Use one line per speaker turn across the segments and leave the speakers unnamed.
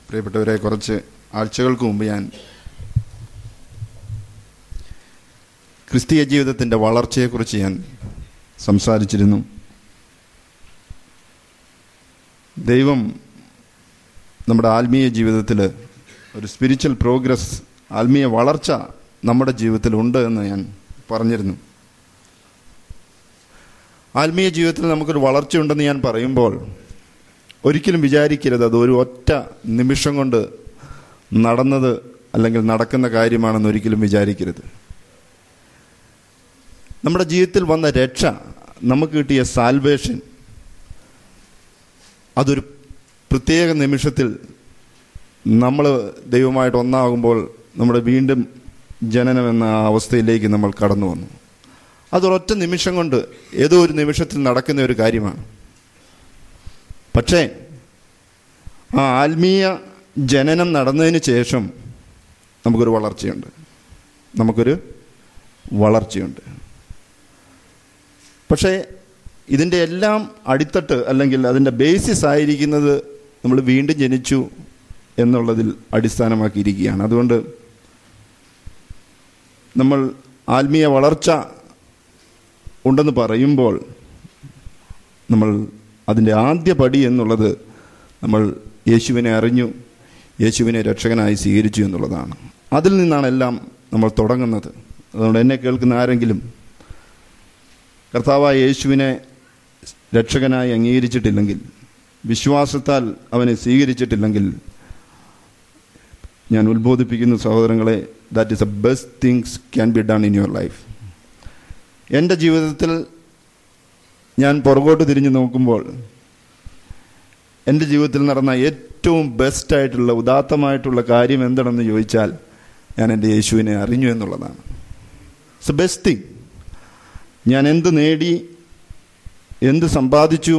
പ്രിയപ്പെട്ടവരെ കുറച്ച് ആഴ്ചകൾക്ക് മുമ്പ് ഞാൻ ക്രിസ്തീയ ജീവിതത്തിൻ്റെ വളർച്ചയെക്കുറിച്ച് ഞാൻ സംസാരിച്ചിരുന്നു ദൈവം നമ്മുടെ ആത്മീയ ജീവിതത്തിൽ ഒരു സ്പിരിച്വൽ പ്രോഗ്രസ് ആത്മീയ വളർച്ച നമ്മുടെ ജീവിതത്തിൽ ഉണ്ട് എന്ന് ഞാൻ പറഞ്ഞിരുന്നു ആത്മീയ ജീവിതത്തിൽ നമുക്കൊരു വളർച്ചയുണ്ടെന്ന് ഞാൻ പറയുമ്പോൾ ഒരിക്കലും വിചാരിക്കരുത് അത് ഒരു ഒറ്റ നിമിഷം കൊണ്ട് നടന്നത് അല്ലെങ്കിൽ നടക്കുന്ന കാര്യമാണെന്ന് ഒരിക്കലും വിചാരിക്കരുത് നമ്മുടെ ജീവിതത്തിൽ വന്ന രക്ഷ നമുക്ക് കിട്ടിയ സാൽവേഷൻ അതൊരു പ്രത്യേക നിമിഷത്തിൽ നമ്മൾ ദൈവമായിട്ട് ഒന്നാകുമ്പോൾ നമ്മുടെ വീണ്ടും ജനനം എന്ന ആ അവസ്ഥയിലേക്ക് നമ്മൾ കടന്നു വന്നു അതൊരൊറ്റ നിമിഷം കൊണ്ട് ഏതോ ഒരു നിമിഷത്തിൽ നടക്കുന്ന ഒരു കാര്യമാണ് പക്ഷേ ആ ആത്മീയ ജനനം നടന്നതിന് ശേഷം നമുക്കൊരു വളർച്ചയുണ്ട് നമുക്കൊരു വളർച്ചയുണ്ട് പക്ഷേ ഇതിൻ്റെ എല്ലാം അടിത്തട്ട് അല്ലെങ്കിൽ അതിൻ്റെ ബേസിസ് ആയിരിക്കുന്നത് നമ്മൾ വീണ്ടും ജനിച്ചു എന്നുള്ളതിൽ അടിസ്ഥാനമാക്കിയിരിക്കുകയാണ് അതുകൊണ്ട് നമ്മൾ ആത്മീയ വളർച്ച ഉണ്ടെന്ന് പറയുമ്പോൾ നമ്മൾ അതിൻ്റെ ആദ്യ പടി എന്നുള്ളത് നമ്മൾ യേശുവിനെ അറിഞ്ഞു യേശുവിനെ രക്ഷകനായി സ്വീകരിച്ചു എന്നുള്ളതാണ് അതിൽ നിന്നാണ് എല്ലാം നമ്മൾ തുടങ്ങുന്നത് അതുകൊണ്ട് എന്നെ കേൾക്കുന്ന ആരെങ്കിലും കർത്താവായ യേശുവിനെ രക്ഷകനായി അംഗീകരിച്ചിട്ടില്ലെങ്കിൽ വിശ്വാസത്താൽ അവനെ സ്വീകരിച്ചിട്ടില്ലെങ്കിൽ ഞാൻ ഉത്ബോധിപ്പിക്കുന്ന സഹോദരങ്ങളെ that is a best things can be done in your life എൻ്റെ ജീവിതത്തിൽ ഞാൻ പുറകോട്ട് തിരിഞ്ഞു നോക്കുമ്പോൾ എൻ്റെ ജീവിതത്തിൽ നടന്ന ഏറ്റവും ബെസ്റ്റായിട്ടുള്ള ഉദാത്തമായിട്ടുള്ള കാര്യം എന്താണെന്ന് ചോദിച്ചാൽ ഞാൻ എൻ്റെ യേശുവിനെ അറിഞ്ഞു എന്നുള്ളതാണ് ഇറ്റ്സ് എ ബെസ്റ്റ് തിങ് ഞാൻ എന്ത് നേടി എന്ത് സമ്പാദിച്ചു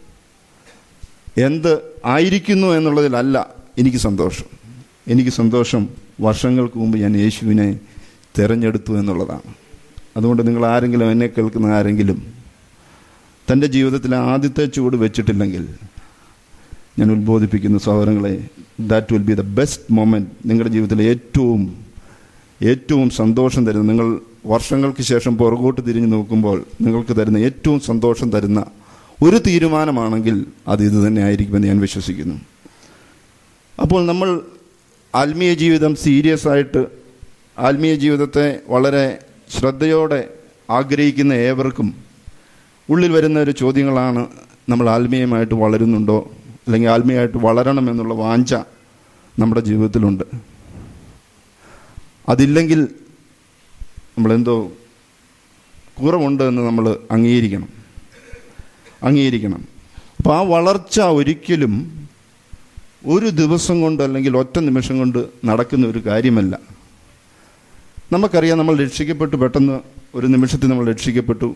എന്ത് ആയിരിക്കുന്നു എന്നുള്ളതിലല്ല എനിക്ക് സന്തോഷം എനിക്ക് സന്തോഷം വർഷങ്ങൾക്ക് മുമ്പ് ഞാൻ യേശുവിനെ തിരഞ്ഞെടുത്തു എന്നുള്ളതാണ് അതുകൊണ്ട് നിങ്ങൾ ആരെങ്കിലും എന്നെ കേൾക്കുന്ന ആരെങ്കിലും തൻ്റെ ജീവിതത്തിൽ ആദ്യത്തെ ചൂട് വെച്ചിട്ടില്ലെങ്കിൽ ഞാൻ ഉത്ബോധിപ്പിക്കുന്ന സഹോദരങ്ങളെ that will be the best moment നിങ്ങളുടെ ജീവിതത്തിലെ ഏറ്റവും ഏറ്റവും സന്തോഷം തരുന്ന നിങ്ങൾ വർഷങ്ങൾക്ക് ശേഷം പുറകോട്ട് തിരിഞ്ഞു നോക്കുമ്പോൾ നിങ്ങൾക്ക് തരുന്ന ഏറ്റവും സന്തോഷം തരുന്ന ഒരു തീരുമാനമാണെങ്കിൽ അത് ഇത് തന്നെ ആയിരിക്കുമെന്ന് ഞാൻ വിശ്വസിക്കുന്നു അപ്പോൾ നമ്മൾ ആത്മീയ ജീവിതം സീരിയസ് ആയിട്ട് ആത്മീയ ജീവിതത്തെ വളരെ ശ്രദ്ധയോടെ ആഗ്രഹിക്കുന്ന ഏവർക്കും ഉള്ളിൽ വരുന്ന ഒരു ചോദ്യങ്ങളാണ് നമ്മൾ ആത്മീയമായിട്ട് വളരുന്നുണ്ടോ അല്ലെങ്കിൽ ആത്മീയമായിട്ട് വളരണം എന്നുള്ള വാഞ്ച നമ്മുടെ ജീവിതത്തിലുണ്ട് അതില്ലെങ്കിൽ നമ്മളെന്തോ കുറവുണ്ട് എന്ന് നമ്മൾ അംഗീകരിക്കണം അംഗീകരിക്കണം അപ്പോൾ ആ വളർച്ച ഒരിക്കലും ഒരു ദിവസം കൊണ്ട് അല്ലെങ്കിൽ ഒറ്റ നിമിഷം കൊണ്ട് നടക്കുന്ന ഒരു കാര്യമല്ല നമുക്കറിയാം നമ്മൾ രക്ഷിക്കപ്പെട്ടു പെട്ടെന്ന് ഒരു നിമിഷത്തിൽ നമ്മൾ രക്ഷിക്കപ്പെട്ടു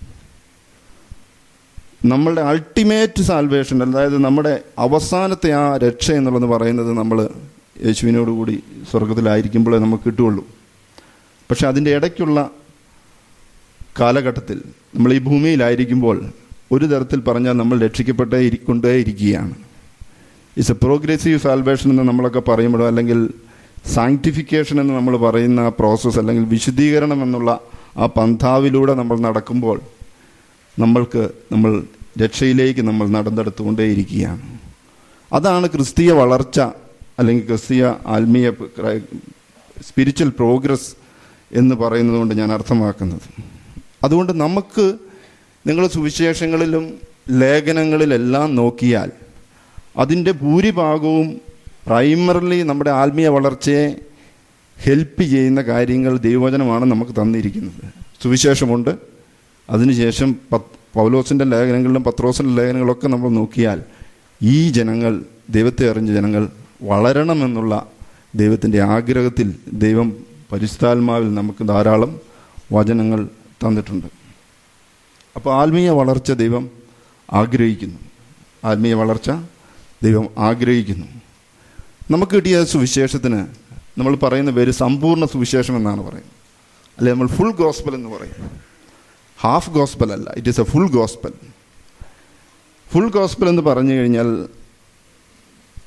നമ്മളുടെ അൾട്ടിമേറ്റ് സാൽവേഷൻ അതായത് നമ്മുടെ അവസാനത്തെ ആ രക്ഷ എന്നുള്ളത് പറയുന്നത് നമ്മൾ യേശുവിനോട് കൂടി സ്വർഗത്തിലായിരിക്കുമ്പോഴേ നമുക്ക് കിട്ടുകയുള്ളൂ പക്ഷെ അതിൻ്റെ ഇടയ്ക്കുള്ള കാലഘട്ടത്തിൽ നമ്മൾ ഈ ഭൂമിയിലായിരിക്കുമ്പോൾ ഒരു തരത്തിൽ പറഞ്ഞാൽ നമ്മൾ രക്ഷിക്കപ്പെട്ടേ കൊണ്ടേ ഇരിക്കുകയാണ് ഇറ്റ്സ് എ പ്രോഗ്രസീവ് സാൽവേഷൻ എന്ന് നമ്മളൊക്കെ പറയുമ്പോഴോ അല്ലെങ്കിൽ സാങ്ക്ടിഫിക്കേഷൻ എന്ന് നമ്മൾ പറയുന്ന ആ പ്രോസസ്സ് അല്ലെങ്കിൽ വിശുദ്ധീകരണം എന്നുള്ള ആ പന്ഥാവിലൂടെ നമ്മൾ നടക്കുമ്പോൾ നമ്മൾക്ക് നമ്മൾ രക്ഷയിലേക്ക് നമ്മൾ നടന്നെടുത്തുകൊണ്ടേയിരിക്കുകയാണ് അതാണ് ക്രിസ്തീയ വളർച്ച അല്ലെങ്കിൽ ക്രിസ്തീയ ആത്മീയ സ്പിരിച്വൽ പ്രോഗ്രസ് എന്ന് പറയുന്നത് കൊണ്ട് ഞാൻ അർത്ഥമാക്കുന്നത് അതുകൊണ്ട് നമുക്ക് നിങ്ങൾ സുവിശേഷങ്ങളിലും ലേഖനങ്ങളിലെല്ലാം നോക്കിയാൽ അതിൻ്റെ ഭൂരിഭാഗവും പ്രൈമറിലി നമ്മുടെ ആത്മീയ വളർച്ചയെ ഹെൽപ്പ് ചെയ്യുന്ന കാര്യങ്ങൾ ദൈവവചനമാണ് നമുക്ക് തന്നിരിക്കുന്നത് സുവിശേഷമുണ്ട് അതിനുശേഷം പത്ത് പൗലോസിൻ്റെ ലേഖനങ്ങളിലും പത്രോസിൻ്റെ ലേഖനങ്ങളൊക്കെ നമ്മൾ നോക്കിയാൽ ഈ ജനങ്ങൾ ദൈവത്തെ അറിഞ്ഞ ജനങ്ങൾ വളരണമെന്നുള്ള ദൈവത്തിൻ്റെ ആഗ്രഹത്തിൽ ദൈവം പരിശുദ്ധാത്മാവിൽ നമുക്ക് ധാരാളം വചനങ്ങൾ തന്നിട്ടുണ്ട് അപ്പോൾ ആത്മീയ വളർച്ച ദൈവം ആഗ്രഹിക്കുന്നു ആത്മീയ വളർച്ച ദൈവം ആഗ്രഹിക്കുന്നു നമുക്ക് കിട്ടിയ സുവിശേഷത്തിന് നമ്മൾ പറയുന്ന പേര് സമ്പൂർണ്ണ സുവിശേഷം എന്നാണ് പറയുന്നത് അല്ലെ നമ്മൾ ഫുൾ ഗോസ്പൽ എന്ന് പറയും ഹാഫ് ഗോസ്പൽ അല്ല it is a full gospel full gospel എന്ന് പറഞ്ഞു കഴിഞ്ഞാൽ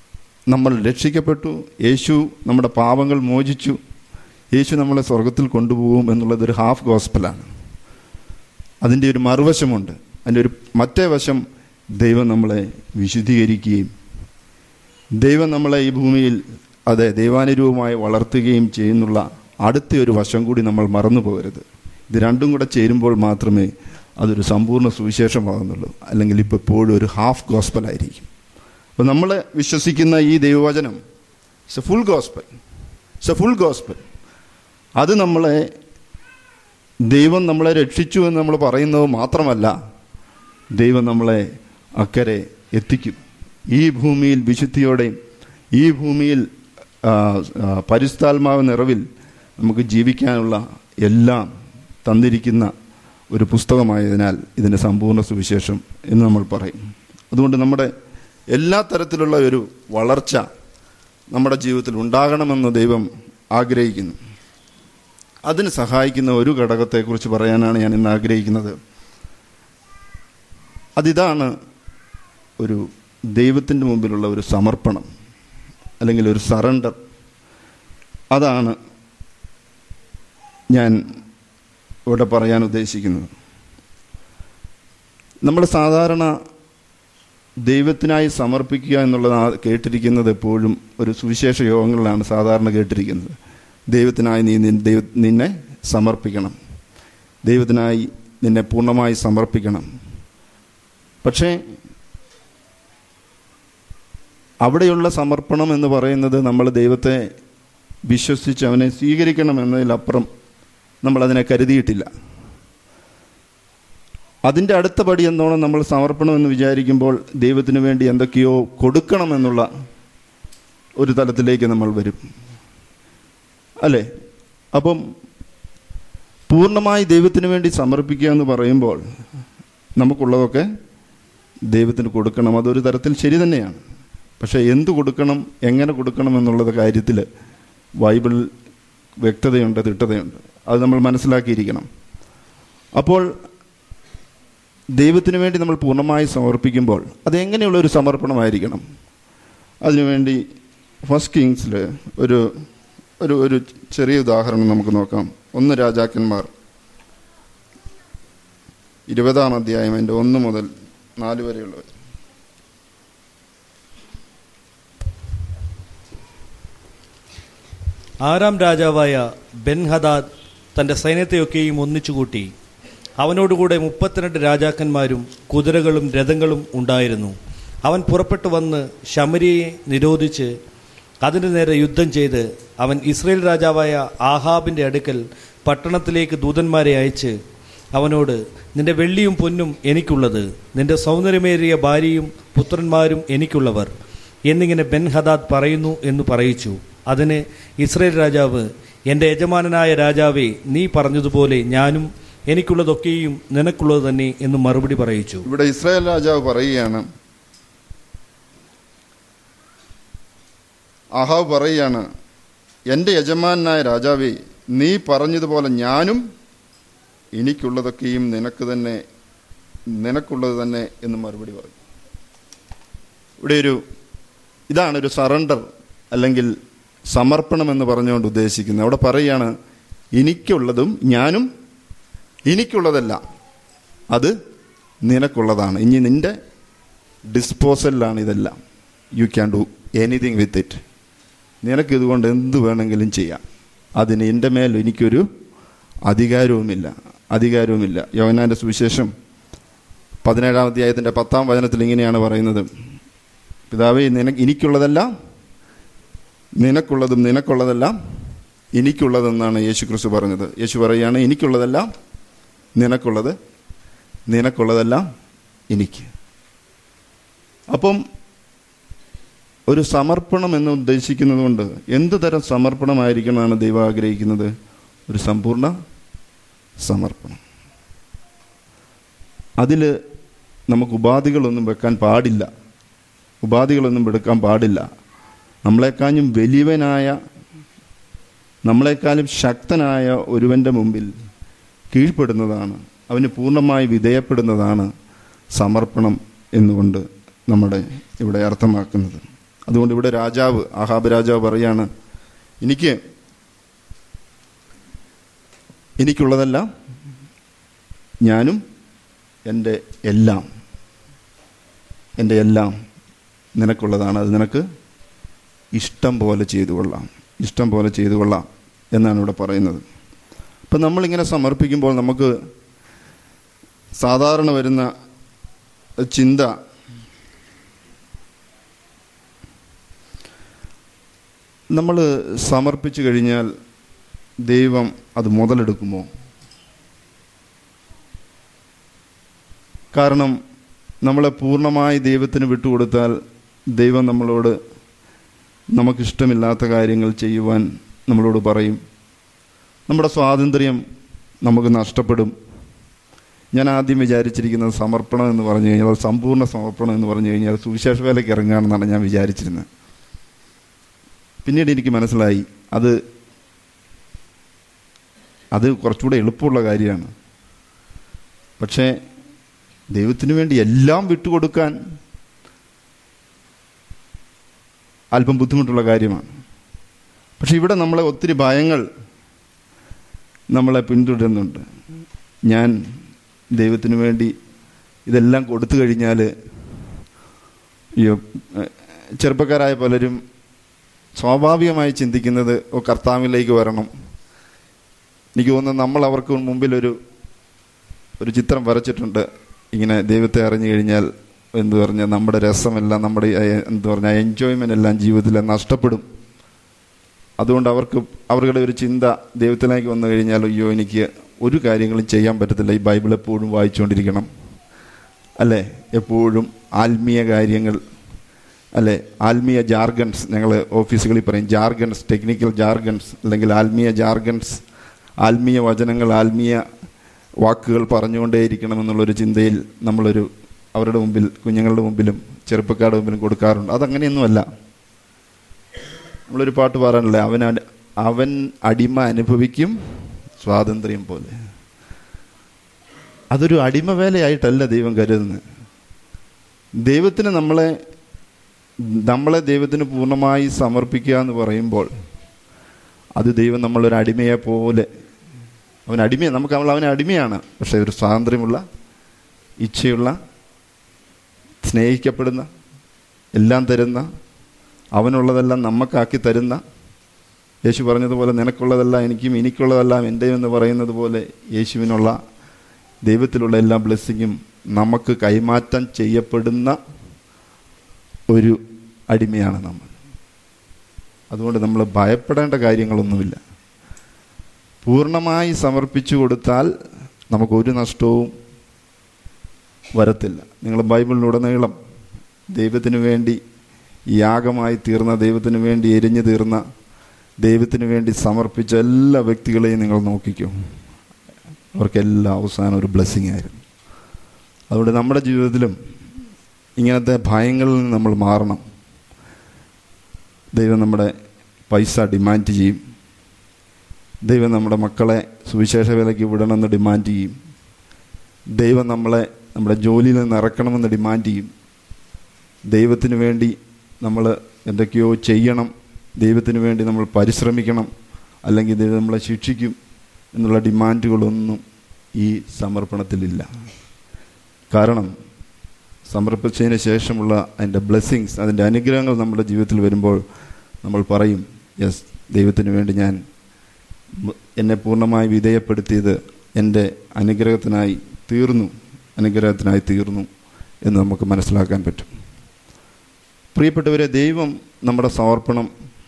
നമ്മൾ രക്ഷിക്കപ്പെട്ടു യേശു നമ്മുടെ പാപങ്ങൾ മോചിച്ചു യേശു നമ്മളെ സ്വർഗത്തിൽ കൊണ്ടുപോകും എന്നുള്ളത് ഒരു ഹാഫ് ഗോസ്പലാണ് അതിൻ്റെ ഒരു മറുവശമുണ്ട് അതിൻ്റെ ഒരു മറ്റേ വശം ദൈവം നമ്മളെ വിശുദ്ധീകരിക്കുകയും ദൈവം നമ്മളെ ഈ ഭൂമിയിൽ അതെ ദൈവാനുരൂപമായി വളർത്തുകയും ചെയ്യുന്നുള്ള അടുത്ത ഒരു വശം കൂടി നമ്മൾ മറന്നു പോകരുത് ഇത് രണ്ടും കൂടെ ചേരുമ്പോൾ മാത്രമേ അതൊരു സമ്പൂർണ്ണ സുവിശേഷമാകുന്നുള്ളൂ അല്ലെങ്കിൽ ഇപ്പോൾ എപ്പോഴും ഒരു ഹാഫ് ഗോസ്പലായിരിക്കും അപ്പോൾ നമ്മൾ വിശ്വസിക്കുന്ന ഈ ദൈവവചനം it's a full gospel it's a full gospel അത് നമ്മളെ ദൈവം നമ്മളെ രക്ഷിച്ചു എന്ന് നമ്മൾ പറയുന്നത് മാത്രമല്ല ദൈവം നമ്മളെ അക്കരെ എത്തിക്കും ഈ ഭൂമിയിൽ വിശുദ്ധിയോടെയും ഈ ഭൂമിയിൽ ആ, ആ, പരിശുദ്ധാത്മാവ് നിറവിൽ നമുക്ക് ജീവിക്കാനുള്ള എല്ലാം തന്നിരിക്കുന്ന ഒരു പുസ്തകമായതിനാൽ ഇതിൻ്റെ സമ്പൂർണ്ണ സുവിശേഷം എന്ന് നമ്മൾ പറയും അതുകൊണ്ട് നമ്മുടെ എല്ലാ തരത്തിലുള്ള ഒരു വളർച്ച നമ്മുടെ ജീവിതത്തിൽ ഉണ്ടാകണമെന്ന് ദൈവം ആഗ്രഹിക്കുന്നു അതിന് സഹായിക്കുന്ന ഒരു ഘടകത്തെക്കുറിച്ച് പറയാനാണ് ഞാൻ ഇന്ന് ആഗ്രഹിക്കുന്നത് അതിതാണ് ഒരു ദൈവത്തിൻ്റെ മുമ്പിലുള്ള ഒരു സമർപ്പണം അല്ലെങ്കിൽ ഒരു സറണ്ടർ അതാണ് ഞാൻ ഇവിടെ പറയാൻ ഉദ്ദേശിക്കുന്നത് നമ്മൾ സാധാരണ ദൈവത്തിനായി സമർപ്പിക്കുക എന്നുള്ളത് ആ- കേട്ടിരിക്കുന്നത് എപ്പോഴും ഒരു സുവിശേഷ യോഗങ്ങളിലാണ് സാധാരണ കേട്ടിരിക്കുന്നത് ദൈവത്തിനായി നീ നിൻ- ദൈവ നിന്നെ സമർപ്പിക്കണം ദൈവത്തിനായി നിന്നെ പൂർണ്ണമായി സമർപ്പിക്കണം പക്ഷേ അവിടെയുള്ള സമർപ്പണം എന്ന് പറയുന്നത് നമ്മൾ ദൈവത്തെ വിശ്വസിച്ച് അവനെ സ്വീകരിക്കണം എന്നതിലപ്പുറം നമ്മൾ അതിനെ കരുതിയിട്ടില്ല അതിൻ്റെ അടുത്ത പടി എന്നോണം നമ്മൾ സമർപ്പണം എന്ന് വിചാരിക്കുമ്പോൾ ദൈവത്തിന് വേണ്ടി എന്തൊക്കെയോ കൊടുക്കണമെന്നുള്ള ഒരു തലത്തിലേക്ക് നമ്മൾ വരും അല്ലേ അപ്പം പൂർണ്ണമായി ദൈവത്തിന് വേണ്ടി സമർപ്പിക്കുക എന്ന് പറയുമ്പോൾ നമുക്കുള്ളതൊക്കെ ദൈവത്തിന് കൊടുക്കണം അതൊരു തരത്തിൽ ശരി തന്നെയാണ് പക്ഷേ എന്ത് കൊടുക്കണം എങ്ങനെ കൊടുക്കണം എന്നുള്ളത് കാര്യത്തിൽ ബൈബിൾ വ്യക്തതയുണ്ട് തിട്ടതയുണ്ട് അത് നമ്മൾ മനസ്സിലാക്കിയിരിക്കണം അപ്പോൾ ദൈവത്തിന് വേണ്ടി നമ്മൾ പൂർണ്ണമായി സമർപ്പിക്കുമ്പോൾ അത് എങ്ങനെയുള്ള ഒരു സമർപ്പണമായിരിക്കണം അതിനുവേണ്ടി ഫസ്റ്റ് കിങ്സിൽ ഒരു ഒരു ഒരു ചെറിയ ഉദാഹരണം നമുക്ക് നോക്കാം ഒന്ന് രാജാക്കന്മാർ ഇരുപതാം അധ്യായം അതിൻ്റെ ഒന്ന് മുതൽ നാല് വരെയുള്ളവർ
ആറാം രാജാവായ ബെൻഹദാദ് തന്റെ സൈന്യത്തെയൊക്കെയും ഒന്നിച്ചുകൂട്ടി അവനോടുകൂടെ മുപ്പത്തിരണ്ട് രാജാക്കന്മാരും കുതിരകളും രഥങ്ങളും ഉണ്ടായിരുന്നു അവൻ പുറപ്പെട്ടു വന്ന് ശമരിയെ നിരോധിച്ച് അതിനു നേരെ യുദ്ധം ചെയ്ത് അവൻ ഇസ്രയേൽ രാജാവായ ആഹാബിന്റെ അടുക്കൽ പട്ടണത്തിലേക്ക് ദൂതന്മാരെ അയച്ച് അവനോട് നിന്റെ വെള്ളിയും പൊന്നും എനിക്കുള്ളത് നിന്റെ സൗന്ദര്യമേറിയ ഭാര്യയും പുത്രന്മാരും എനിക്കുള്ളവർ എന്നിങ്ങനെ ബെൻ ഹദാദ് പറയുന്നു എന്ന് പറയിച്ചു അതിന് ഇസ്രയേൽ രാജാവ് എൻ്റെ യജമാനനായ രാജാവേ നീ പറഞ്ഞതുപോലെ ഞാനും എനിക്കുള്ളതൊക്കെയും നിനക്കുള്ളത് തന്നെ എന്ന് മറുപടി പറയിച്ചു
ഇവിടെ ഇസ്രായേൽ രാജാവ് പറയുകയാണ് ആഹാവ് പറയുകയാണ് എൻ്റെ യജമാനായ രാജാവേ നീ പറഞ്ഞതുപോലെ ഞാനും എനിക്കുള്ളതൊക്കെയും നിനക്ക് തന്നെ നിനക്കുള്ളത് തന്നെ എന്ന് മറുപടി പറയും ഇവിടെ ഒരു ഇതാണ് ഒരു സറണ്ടർ അല്ലെങ്കിൽ സമർപ്പണം എന്ന് പറഞ്ഞുകൊണ്ട് ഉദ്ദേശിക്കുന്നത് അവിടെ പറയുകയാണ് എനിക്കുള്ളതും ഞാനും എനിക്കുള്ളതല്ല അത് നിനക്കുള്ളതാണ് ഇനി നിന്റെ ഡിസ്പോസലിലാണ് ഇതെല്ലാം you can do anything with it നിനക്ക് ഇതുകൊണ്ട് എന്ത് വേണമെങ്കിലും ചെയ്യാം അതിന് എൻ്റെ മേൽ എനിക്കൊരു അധികാരവുമില്ല അധികാരവുമില്ല യോവനാൻ്റെ സുവിശേഷം പതിനേഴാം അധ്യായത്തിൻ്റെ പത്താം വചനത്തിൽ ഇങ്ങനെയാണ് പറയുന്നത് പിതാവേ നിനക്ക് എനിക്കുള്ളതെല്ലാം നിനക്കുള്ളതും നിനക്കുള്ളതെല്ലാം എനിക്കുള്ളതെന്നാണ് യേശു ക്രിസ്തു പറഞ്ഞത് യേശു പറയുകയാണ് എനിക്കുള്ളതെല്ലാം നിനക്കുള്ളത് നിനക്കുള്ളതെല്ലാം എനിക്ക് അപ്പം ഒരു സമർപ്പണം എന്ന് ഉദ്ദേശിക്കുന്നത് കൊണ്ട് എന്ത് തരം സമർപ്പണമായിരിക്കണമെന്നാണ് ദൈവം ആഗ്രഹിക്കുന്നത് ഒരു സമ്പൂർണ്ണ സമർപ്പണം അതിൽ നമുക്ക് ഉപാധികളൊന്നും വെക്കാൻ പാടില്ല ഉപാധികളൊന്നും എടുക്കാൻ പാടില്ല നമ്മളെക്കാളും വലിയവനായ നമ്മളെക്കാളും ശക്തനായ ഒരുവൻ്റെ മുമ്പിൽ കീഴ്പ്പെടുന്നതാണ് അവന് പൂർണ്ണമായി വിധേയപ്പെടുന്നതാണ് സമർപ്പണം എന്നുകൊണ്ട് നമ്മുടെ ഇവിടെ അർത്ഥമാക്കുന്നത് അതുകൊണ്ട് ഇവിടെ രാജാവ് ആഹാബ് രാജാവ് പറയാണ് എനിക്ക് എനിക്കുള്ളതെല്ലാം ഞാനും എൻ്റെ എല്ലാം എൻ്റെ എല്ലാം നിനക്കുള്ളതാണ് അത് നിനക്ക് ഇഷ്ടം പോലെ ചെയ്തു കൊള്ളാം ഇഷ്ടം പോലെ ചെയ്തു കൊള്ളാം എന്നാണ് ഇവിടെ പറയുന്നത് അപ്പം നമ്മളിങ്ങനെ സമർപ്പിക്കുമ്പോൾ നമുക്ക് സാധാരണ വരുന്ന ചിന്ത നമ്മൾ സമർപ്പിച്ചു കഴിഞ്ഞാൽ ദൈവം അത് മുതലെടുക്കുമോ കാരണം നമ്മളെ പൂർണ്ണമായി ദൈവത്തിന് വിട്ടുകൊടുത്താൽ ദൈവം നമ്മളോട് നമുക്കിഷ്ടമില്ലാത്ത കാര്യങ്ങൾ ചെയ്യുവാൻ നമ്മളോട് പറയും നമ്മുടെ സ്വാതന്ത്ര്യം നമുക്ക് നഷ്ടപ്പെടും ഞാൻ ആദ്യം വിചാരിച്ചിരിക്കുന്നത് സമർപ്പണം എന്ന് പറഞ്ഞു കഴിഞ്ഞാൽ അത് സമ്പൂർണ്ണ സമർപ്പണം എന്ന് പറഞ്ഞു കഴിഞ്ഞാൽ സുവിശേഷ വേലയ്ക്ക് ഇറങ്ങുകയാണെന്നാണ് ഞാൻ വിചാരിച്ചിരുന്നത് പിന്നീട് എനിക്ക് മനസ്സിലായി അത് അത് കുറച്ചുകൂടെ എളുപ്പമുള്ള കാര്യമാണ് പക്ഷേ ദൈവത്തിന് വേണ്ടി എല്ലാം വിട്ടുകൊടുക്കാൻ അല്പം ബുദ്ധിമുട്ടുള്ള കാര്യമാണ് പക്ഷെ ഇവിടെ നമ്മളെ ഒത്തിരി ഭയങ്ങൾ നമ്മളെ പിന്തുടരുന്നുണ്ട് ഞാൻ ദൈവത്തിന് വേണ്ടി ഇതെല്ലാം കൊടുത്തു കഴിഞ്ഞാൽ അയ്യോ ചെറുപ്പക്കാരായ പലരും സ്വാഭാവികമായി ചിന്തിക്കുന്നത് ഓ കർത്താവിലേക്ക് വരണം എനിക്ക് തോന്നുന്നു നമ്മൾ അവർക്ക് മുമ്പിൽ ഒരു ഒരു ചിത്രം വരച്ചിട്ടുണ്ട് ഇങ്ങനെ ദൈവത്തെ അറിഞ്ഞു കഴിഞ്ഞാൽ എന്ത് പറഞ്ഞാൽ നമ്മുടെ രസമെല്ലാം നമ്മുടെ എന്ത് പറഞ്ഞാൽ എൻജോയ്മെൻ്റ് എല്ലാം ജീവിതത്തിൽ നഷ്ടപ്പെടും അതുകൊണ്ട് അവർക്ക് അവരുടെ ഒരു ചിന്ത ദൈവത്തിലേക്ക് വന്നു കഴിഞ്ഞാൽ അയ്യോ എനിക്ക് ഒരു കാര്യങ്ങളും ചെയ്യാൻ പറ്റത്തില്ല ഈ ബൈബിൾ എപ്പോഴും വായിച്ചുകൊണ്ടിരിക്കണം അല്ലേ എപ്പോഴും ആത്മീയ കാര്യങ്ങൾ അല്ലേ ആത്മീയ ജാർഗൻസ് ഞങ്ങൾ ഓഫീസുകളിൽ പറയും ജാർഗൻസ് ടെക്നിക്കൽ ജാർഗൻസ് അല്ലെങ്കിൽ ആത്മീയ ജാർഗൻസ് ആത്മീയ വചനങ്ങൾ ആത്മീയ വാക്കുകൾ പറഞ്ഞുകൊണ്ടേയിരിക്കണം എന്നുള്ളൊരു ചിന്തയിൽ നമ്മളൊരു അവരുടെ മുമ്പിൽ കുഞ്ഞുങ്ങളുടെ മുമ്പിലും ചെറുപ്പക്കാരുടെ മുമ്പിലും കൊടുക്കാറുണ്ട് അതങ്ങനെയൊന്നുമല്ല നമ്മളൊരു പാട്ട് പാടാനല്ലേ അവൻ അടി- അവൻ അടിമ അനുഭവിക്കും സ്വാതന്ത്ര്യം പോലെ അതൊരു അടിമ വേലയായിട്ടല്ല ദൈവം കരുതുന്നത് ദൈവത്തിന് നമ്മളെ നമ്മളെ ദൈവത്തിന് പൂർണ്ണമായി സമർപ്പിക്കുക എന്ന് പറയുമ്പോൾ അത് ദൈവം നമ്മളൊരു അടിമയെ പോലെ അവൻ അടിമ നമുക്ക് അവൾ അവൻ അടിമയാണ് പക്ഷെ ഒരു സ്വാതന്ത്ര്യമുള്ള ഇച്ഛയുള്ള സ്നേഹിക്കപ്പെടുന്ന എല്ലാം തരുന്ന അവനുള്ളതെല്ലാം നമുക്കാക്കി തരുന്ന യേശു പറഞ്ഞതുപോലെ നിനക്കുള്ളതെല്ലാം എനിക്കും എനിക്കുള്ളതെല്ലാം എൻ്റെയും എന്ന് പറയുന്നത് പോലെ യേശുവിനുള്ള ദൈവത്തിലുള്ള എല്ലാ ബ്ലെസ്സിങ്ങും നമുക്ക് കൈമാറ്റം ചെയ്യപ്പെടുന്ന ഒരു അടിമയാണ് നമ്മൾ അതുകൊണ്ട് നമ്മൾ ഭയപ്പെടേണ്ട കാര്യങ്ങളൊന്നുമില്ല പൂർണ്ണമായി സമർപ്പിച്ചു കൊടുത്താൽ നമുക്കൊരു നഷ്ടവും വരത്തില്ല നിങ്ങൾ ബൈബിളിലുടനീളം ദൈവത്തിന് വേണ്ടി യാഗമായി തീർന്ന ദൈവത്തിന് വേണ്ടി എരിഞ്ഞു തീർന്ന ദൈവത്തിന് വേണ്ടി സമർപ്പിച്ച എല്ലാ വ്യക്തികളെയും നിങ്ങൾ നോക്കിക്കോ അവർക്കെല്ലാം അവസാനം ഒരു ബ്ലെസ്സിങ് ആയിരുന്നു അതുകൊണ്ട് നമ്മുടെ ജീവിതത്തിലും ഇങ്ങനത്തെ ഭയങ്ങളിൽ നിന്ന് നമ്മൾ മാറണം ദൈവം നമ്മുടെ പൈസ ഡിമാൻഡ് ചെയ്യും ദൈവം നമ്മുടെ മക്കളെ സുവിശേഷ വിലയ്ക്ക് വിടണമെന്ന് ഡിമാൻഡ് ചെയ്യും ദൈവം നമ്മളെ നമ്മുടെ ജോലിയിൽ നിന്ന് ഇറക്കണമെന്ന് ഡിമാൻഡ് ചെയ്യും ദൈവത്തിന് വേണ്ടി നമ്മൾ എന്തൊക്കെയോ ചെയ്യണം ദൈവത്തിന് വേണ്ടി നമ്മൾ പരിശ്രമിക്കണം അല്ലെങ്കിൽ ദൈവം നമ്മളെ ശിക്ഷിക്കും എന്നുള്ള ഡിമാൻഡുകളൊന്നും ഈ സമർപ്പണത്തിലില്ല കാരണം സമർപ്പിച്ചതിന് ശേഷമുള്ള അതിൻ്റെ ബ്ലെസ്സിങ്സ് അതിൻ്റെ അനുഗ്രഹങ്ങൾ നമ്മുടെ ജീവിതത്തിൽ വരുമ്പോൾ നമ്മൾ പറയും യെസ് ദൈവത്തിന് വേണ്ടി ഞാൻ മ- എന്നെ പൂർണ്ണമായി വിധേയപ്പെടുത്തിയത് എൻ്റെ അനുഗ്രഹത്തിനായി തീർന്നു അനുഗ്രഹത്തിനായി തീർന്നു എന്ന് നമുക്ക് മനസ്സിലാക്കാൻ പറ്റും പ്രിയപ്പെട്ടവരെ ദൈവം നമ്മുടെ സമർപ്പണം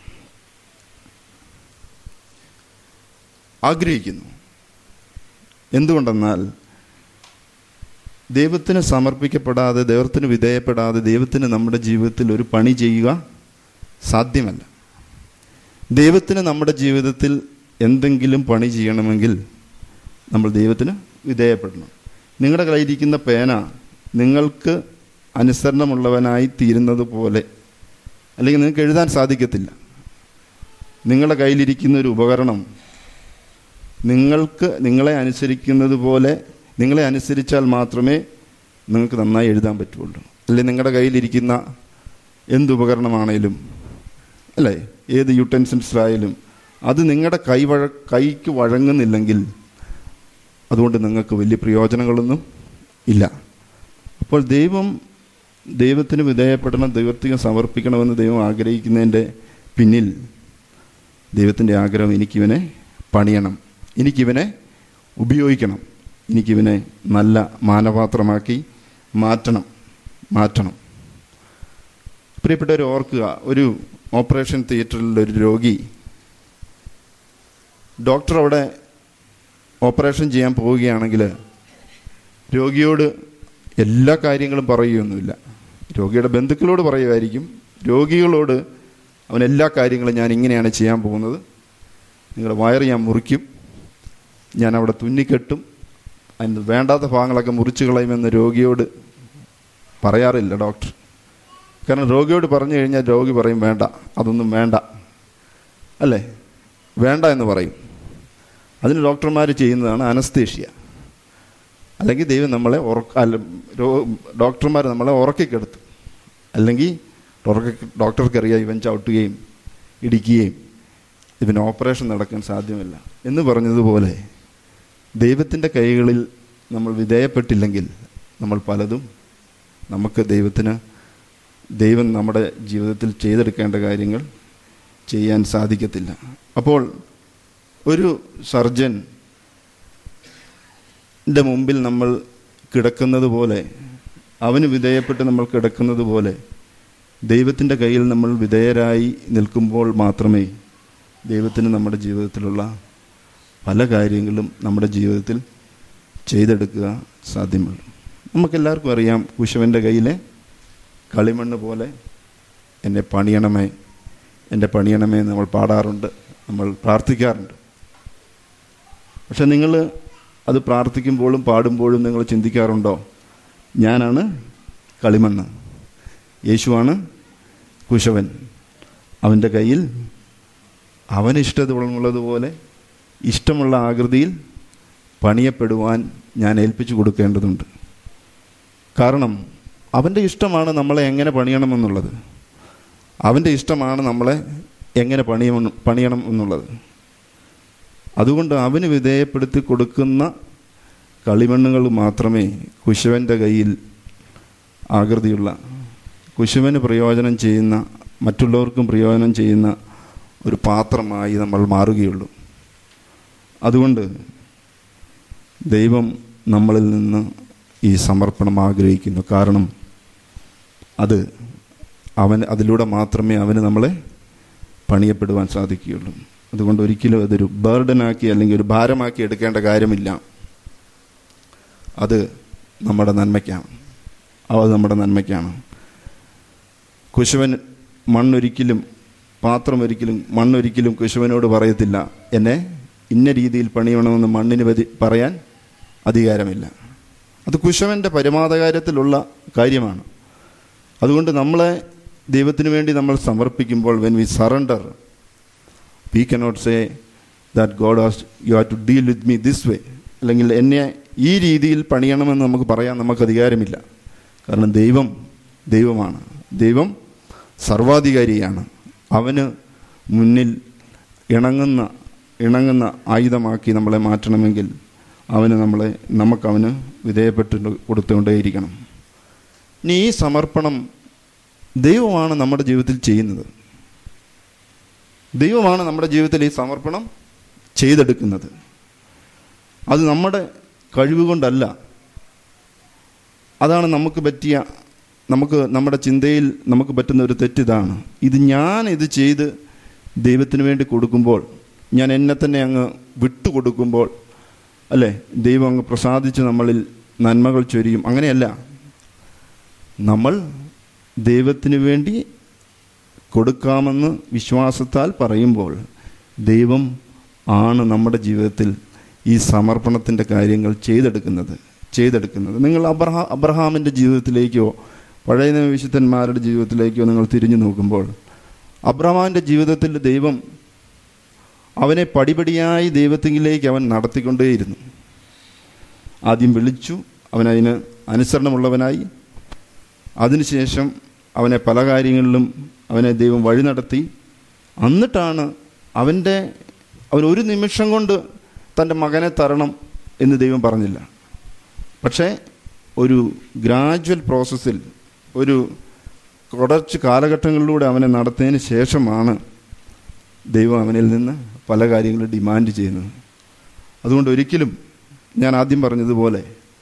ആഗ്രഹിക്കുന്നു എന്തുകൊണ്ടെന്നാൽ ദൈവത്തിന് സമർപ്പിക്കപ്പെടാതെ ദൈവത്തിന് വിധേയപ്പെടാതെ ദൈവത്തിന് നമ്മുടെ ജീവിതത്തിൽ ഒരു പണി ചെയ്യുക സാധ്യമല്ല ദൈവത്തിന് നമ്മുടെ ജീവിതത്തിൽ എന്തെങ്കിലും പണി ചെയ്യണമെങ്കിൽ നമ്മൾ ദൈവത്തിന് വിധേയപ്പെടണം നിങ്ങളുടെ കയ്യിലിരിക്കുന്ന പേന നിങ്ങൾക്ക് അനുസരണമുള്ളവനായി തീരുന്നത് പോലെ അല്ലെങ്കിൽ നിങ്ങൾക്ക് എഴുതാൻ സാധിക്കത്തില്ല നിങ്ങളുടെ കയ്യിലിരിക്കുന്ന ഒരു ഉപകരണം നിങ്ങൾക്ക് നിങ്ങളെ അനുസരിക്കുന്നത് പോലെ നിങ്ങളെ അനുസരിച്ചാൽ മാത്രമേ നിങ്ങൾക്ക് നന്നായി എഴുതാൻ പറ്റുള്ളൂ അല്ലെങ്കിൽ നിങ്ങളുടെ കയ്യിലിരിക്കുന്ന എന്തുപകരണമാണേലും അല്ലേ ഏത് യൂട്ടൻസിൽസിലായാലും അത് നിങ്ങളുടെ കൈ വഴ കൈക്ക് വഴങ്ങുന്നില്ലെങ്കിൽ അതുകൊണ്ട് നിങ്ങൾക്ക് വലിയ പ്രയോജനങ്ങളൊന്നും ഇല്ല അപ്പോൾ ദൈവം ദൈവത്തിന് വിധേയപ്പെടണം ദൈവത്തിന് സമർപ്പിക്കണമെന്ന് ദൈവം ആഗ്രഹിക്കുന്നതിൻ്റെ പിന്നിൽ ദൈവത്തിൻ്റെ ആഗ്രഹം എനിക്കിവനെ പണിയണം എനിക്കിവനെ ഉപയോഗിക്കണം എനിക്കിവനെ നല്ല മാനപാത്രമാക്കി മാറ്റണം മാറ്റണം പ്രിയപ്പെട്ടവർ ഓർക്കുക ഒരു ഓപ്പറേഷൻ തിയേറ്ററിൽ ഒരു രോഗി ഡോക്ടർ അവിടെ ഓപ്പറേഷൻ ചെയ്യാൻ പോവുകയാണെങ്കിൽ രോഗിയോട് എല്ലാ കാര്യങ്ങളും പറയുകയൊന്നുമില്ല രോഗിയുടെ ബന്ധുക്കളോട് പറയുമായിരിക്കും രോഗികളോട് അവൻ എല്ലാ കാര്യങ്ങളും ഞാൻ ഇങ്ങനെയാണ് ചെയ്യാൻ പോകുന്നത് നിങ്ങളുടെ വയറ് ഞാൻ മുറിക്കും ഞാൻ അവിടെ തുന്നിക്കെട്ടും അതിന് വേണ്ടാത്ത ഭാഗങ്ങളൊക്കെ മുറിച്ച് കളയുമെന്ന് രോഗിയോട് പറയാറില്ല ഡോക്ടർ കാരണം രോഗിയോട് പറഞ്ഞു കഴിഞ്ഞാൽ രോഗി പറയും വേണ്ട അതൊന്നും വേണ്ട അല്ലേ വേണ്ട എന്ന് പറയും അതിന് ഡോക്ടർമാർ ചെയ്യുന്നതാണ് അനസ്തേഷ്യ അല്ലെങ്കിൽ ദൈവം നമ്മളെ ഉറക്ക അല്ല രോ ഡോക്ടർമാർ നമ്മളെ ഉറക്കിക്കെടുത്തു അല്ലെങ്കിൽ ഡോക്ടർ ഡോക്ടർക്കറിയാം ഇവൻ ചവിട്ടുകയും ഇടിക്കുകയും ഇവന് ഓപ്പറേഷൻ നടക്കാൻ സാധ്യമല്ല എന്ന് പറഞ്ഞതുപോലെ ദൈവത്തിൻ്റെ കൈകളിൽ നമ്മൾ വിധേയപ്പെട്ടില്ലെങ്കിൽ നമ്മൾ പലതും നമുക്ക് ദൈവത്തിന് ദൈവം നമ്മുടെ ജീവിതത്തിൽ ചെയ്തെടുക്കേണ്ട കാര്യങ്ങൾ ചെയ്യാൻ സാധിക്കത്തില്ല അപ്പോൾ ഒരു സർജൻ ൻ്റെ മുമ്പിൽ നമ്മൾ കിടക്കുന്നത് പോലെ അവന് വിധേയപ്പെട്ട് നമ്മൾ കിടക്കുന്നത് പോലെ ദൈവത്തിൻ്റെ കയ്യിൽ നമ്മൾ വിധേയരായി നിൽക്കുമ്പോൾ മാത്രമേ ദൈവത്തിന് നമ്മുടെ ജീവിതത്തിലുള്ള പല കാര്യങ്ങളും നമ്മുടെ ജീവിതത്തിൽ ചെയ്തെടുക്കുക സാധ്യമുള്ളൂ നമുക്കെല്ലാവർക്കും അറിയാം കുശവൻ്റെ കയ്യിലെ കളിമണ്ണ് പോലെ എന്നെ പണിയണമേ എൻ്റെ പണിയണമേ എന്ന് നമ്മൾ പാടാറുണ്ട് നമ്മൾ പ്രാർത്ഥിക്കാറുണ്ട് പക്ഷെ നിങ്ങൾ അത് പ്രാർത്ഥിക്കുമ്പോഴും പാടുമ്പോഴും നിങ്ങൾ ചിന്തിക്കാറുണ്ടോ ഞാനാണ് കളിമണ്ണ് യേശുവാണ് കുശവൻ അവൻ്റെ കയ്യിൽ അവന് ഇഷ്ടമുള്ളതുപോലെ ഇഷ്ടമുള്ള ആകൃതിയിൽ പണിയപ്പെടുവാൻ ഞാൻ ഏൽപ്പിച്ചു കൊടുക്കേണ്ടതുണ്ട് കാരണം അവൻ്റെ ഇഷ്ടമാണ് നമ്മളെ എങ്ങനെ പണിയണമെന്നുള്ളത് അവൻ്റെ ഇഷ്ടമാണ് നമ്മളെ എങ്ങനെ പണിയണം പണിയണം എന്നുള്ളത് അതുകൊണ്ട് അവന് വിധേയപ്പെടുത്തി കൊടുക്കുന്ന കളിമണ്ണുകൾ മാത്രമേ കുശവൻ്റെ കയ്യിൽ ആകൃതിയുള്ള കുശവന് പ്രയോജനം ചെയ്യുന്ന മറ്റുള്ളവർക്കും പ്രയോജനം ചെയ്യുന്ന ഒരു പാത്രമായി നമ്മൾ മാറുകയുള്ളൂ അതുകൊണ്ട് ദൈവം നമ്മളിൽ നിന്ന് ഈ സമർപ്പണം ആഗ്രഹിക്കുന്നു കാരണം അത് അവൻ അതിലൂടെ മാത്രമേ അവന് നമ്മളെ പണിയപ്പെടുവാൻ സാധിക്കുകയുള്ളൂ അതുകൊണ്ട് ഒരിക്കലും അതൊരു ബേർഡനാക്കി അല്ലെങ്കിൽ ഒരു ഭാരമാക്കി എടുക്കേണ്ട കാര്യമില്ല അത് നമ്മുടെ നന്മയ്ക്കാണ് അത് നമ്മുടെ നന്മയ്ക്കാണ് കുശവൻ മണ്ണൊരിക്കലും പാത്രം ഒരിക്കലും മണ്ണൊരിക്കലും കുശവനോട് പറയത്തില്ല എന്നെ ഇന്ന രീതിയിൽ പണിയണമെന്ന് മണ്ണിന് പതി പറയാൻ അധികാരമില്ല അത് കുശവൻ്റെ പരമാധികാരത്തിലുള്ള കാര്യമാണ് അതുകൊണ്ട് നമ്മളെ ദൈവത്തിന് വേണ്ടി നമ്മൾ സമർപ്പിക്കുമ്പോൾ when we surrender we cannot say that God has you have to deal with me this way അല്ലെങ്കിൽ എന്നെ ഈ രീതിയിൽ പണിയണമെന്ന് നമുക്ക് പറയാൻ നമുക്ക് അധികാരമില്ല കാരണം ദൈവം ദൈവമാണ് ദൈവം സർവാധികാരിയാണ് അവന് മുന്നിൽ ഇണങ്ങുന്ന ഇണങ്ങുന്ന ആയുധമാക്കി നമ്മളെ മാറ്റണമെങ്കിൽ അവന് നമ്മളെ നമുക്കവന് വിധേയപ്പെട്ട് കൊടുത്തുകൊണ്ടേയിരിക്കണം ഇനി ഈ സമർപ്പണം ദൈവമാണ് നമ്മുടെ ജീവിതത്തിൽ ചെയ്യുന്നത് ദൈവമാണ് നമ്മുടെ ജീവിതത്തിൽ ഈ സമർപ്പണം ചെയ്തെടുക്കുന്നത് അത് നമ്മുടെ കഴിവ് കൊണ്ടല്ല അതാണ് നമുക്ക് പറ്റിയ നമുക്ക് നമ്മുടെ ചിന്തയിൽ നമുക്ക് പറ്റുന്ന ഒരു തെറ്റിതാണ് ഇത് ഞാൻ ഇത് ചെയ്ത് ദൈവത്തിന് വേണ്ടി കൊടുക്കുമ്പോൾ ഞാൻ എന്നെ തന്നെ അങ്ങ് വിട്ടുകൊടുക്കുമ്പോൾ അല്ലേ ദൈവം അങ്ങ് പ്രസാദിച്ച് നമ്മളിൽ നന്മകൾ ചൊരിയും അങ്ങനെയല്ല നമ്മൾ ദൈവത്തിന് വേണ്ടി കൊടുക്കാമെന്ന് വിശ്വാസത്താൽ പറയുമ്പോൾ ദൈവം ആണ് നമ്മുടെ ജീവിതത്തിൽ ഈ സമർപ്പണത്തിൻ്റെ കാര്യങ്ങൾ ചെയ്തെടുക്കുന്നത് ചെയ്തെടുക്കുന്നത് നിങ്ങൾ അബ്രഹാ അബ്രഹാമിൻ്റെ ജീവിതത്തിലേക്കോ പഴയ നിയമ വിശുദ്ധന്മാരുടെ ജീവിതത്തിലേക്കോ നിങ്ങൾ തിരിഞ്ഞു നോക്കുമ്പോൾ അബ്രഹാമിൻ്റെ ജീവിതത്തിൽ ദൈവം അവനെ പടിപടിയായി ദൈവത്തിലേക്ക് അവൻ നടത്തിക്കൊണ്ടേയിരുന്നു ആദ്യം വിളിച്ചു അവനതിന് അനുസരണമുള്ളവനായി അതിനുശേഷം അവനെ പല കാര്യങ്ങളിലും അവനെ ദൈവം വഴി നടത്തി എന്നിട്ടാണ് അവൻ്റെ അവൻ ഒരു നിമിഷം കൊണ്ട് തൻ്റെ മകനെ തരണം എന്ന് ദൈവം പറഞ്ഞില്ല പക്ഷേ ഒരു ഗ്രാജുവൽ പ്രോസസ്സിൽ ഒരു കുറച്ച് കാലഘട്ടങ്ങളിലൂടെ അവനെ നടത്തിയതിന് ശേഷമാണ് ദൈവം അവനിൽ നിന്ന് പല കാര്യങ്ങളും ഡിമാൻഡ് ചെയ്യുന്നത് അതുകൊണ്ട് ഒരിക്കലും ഞാൻ ആദ്യം പറഞ്ഞതുപോലെ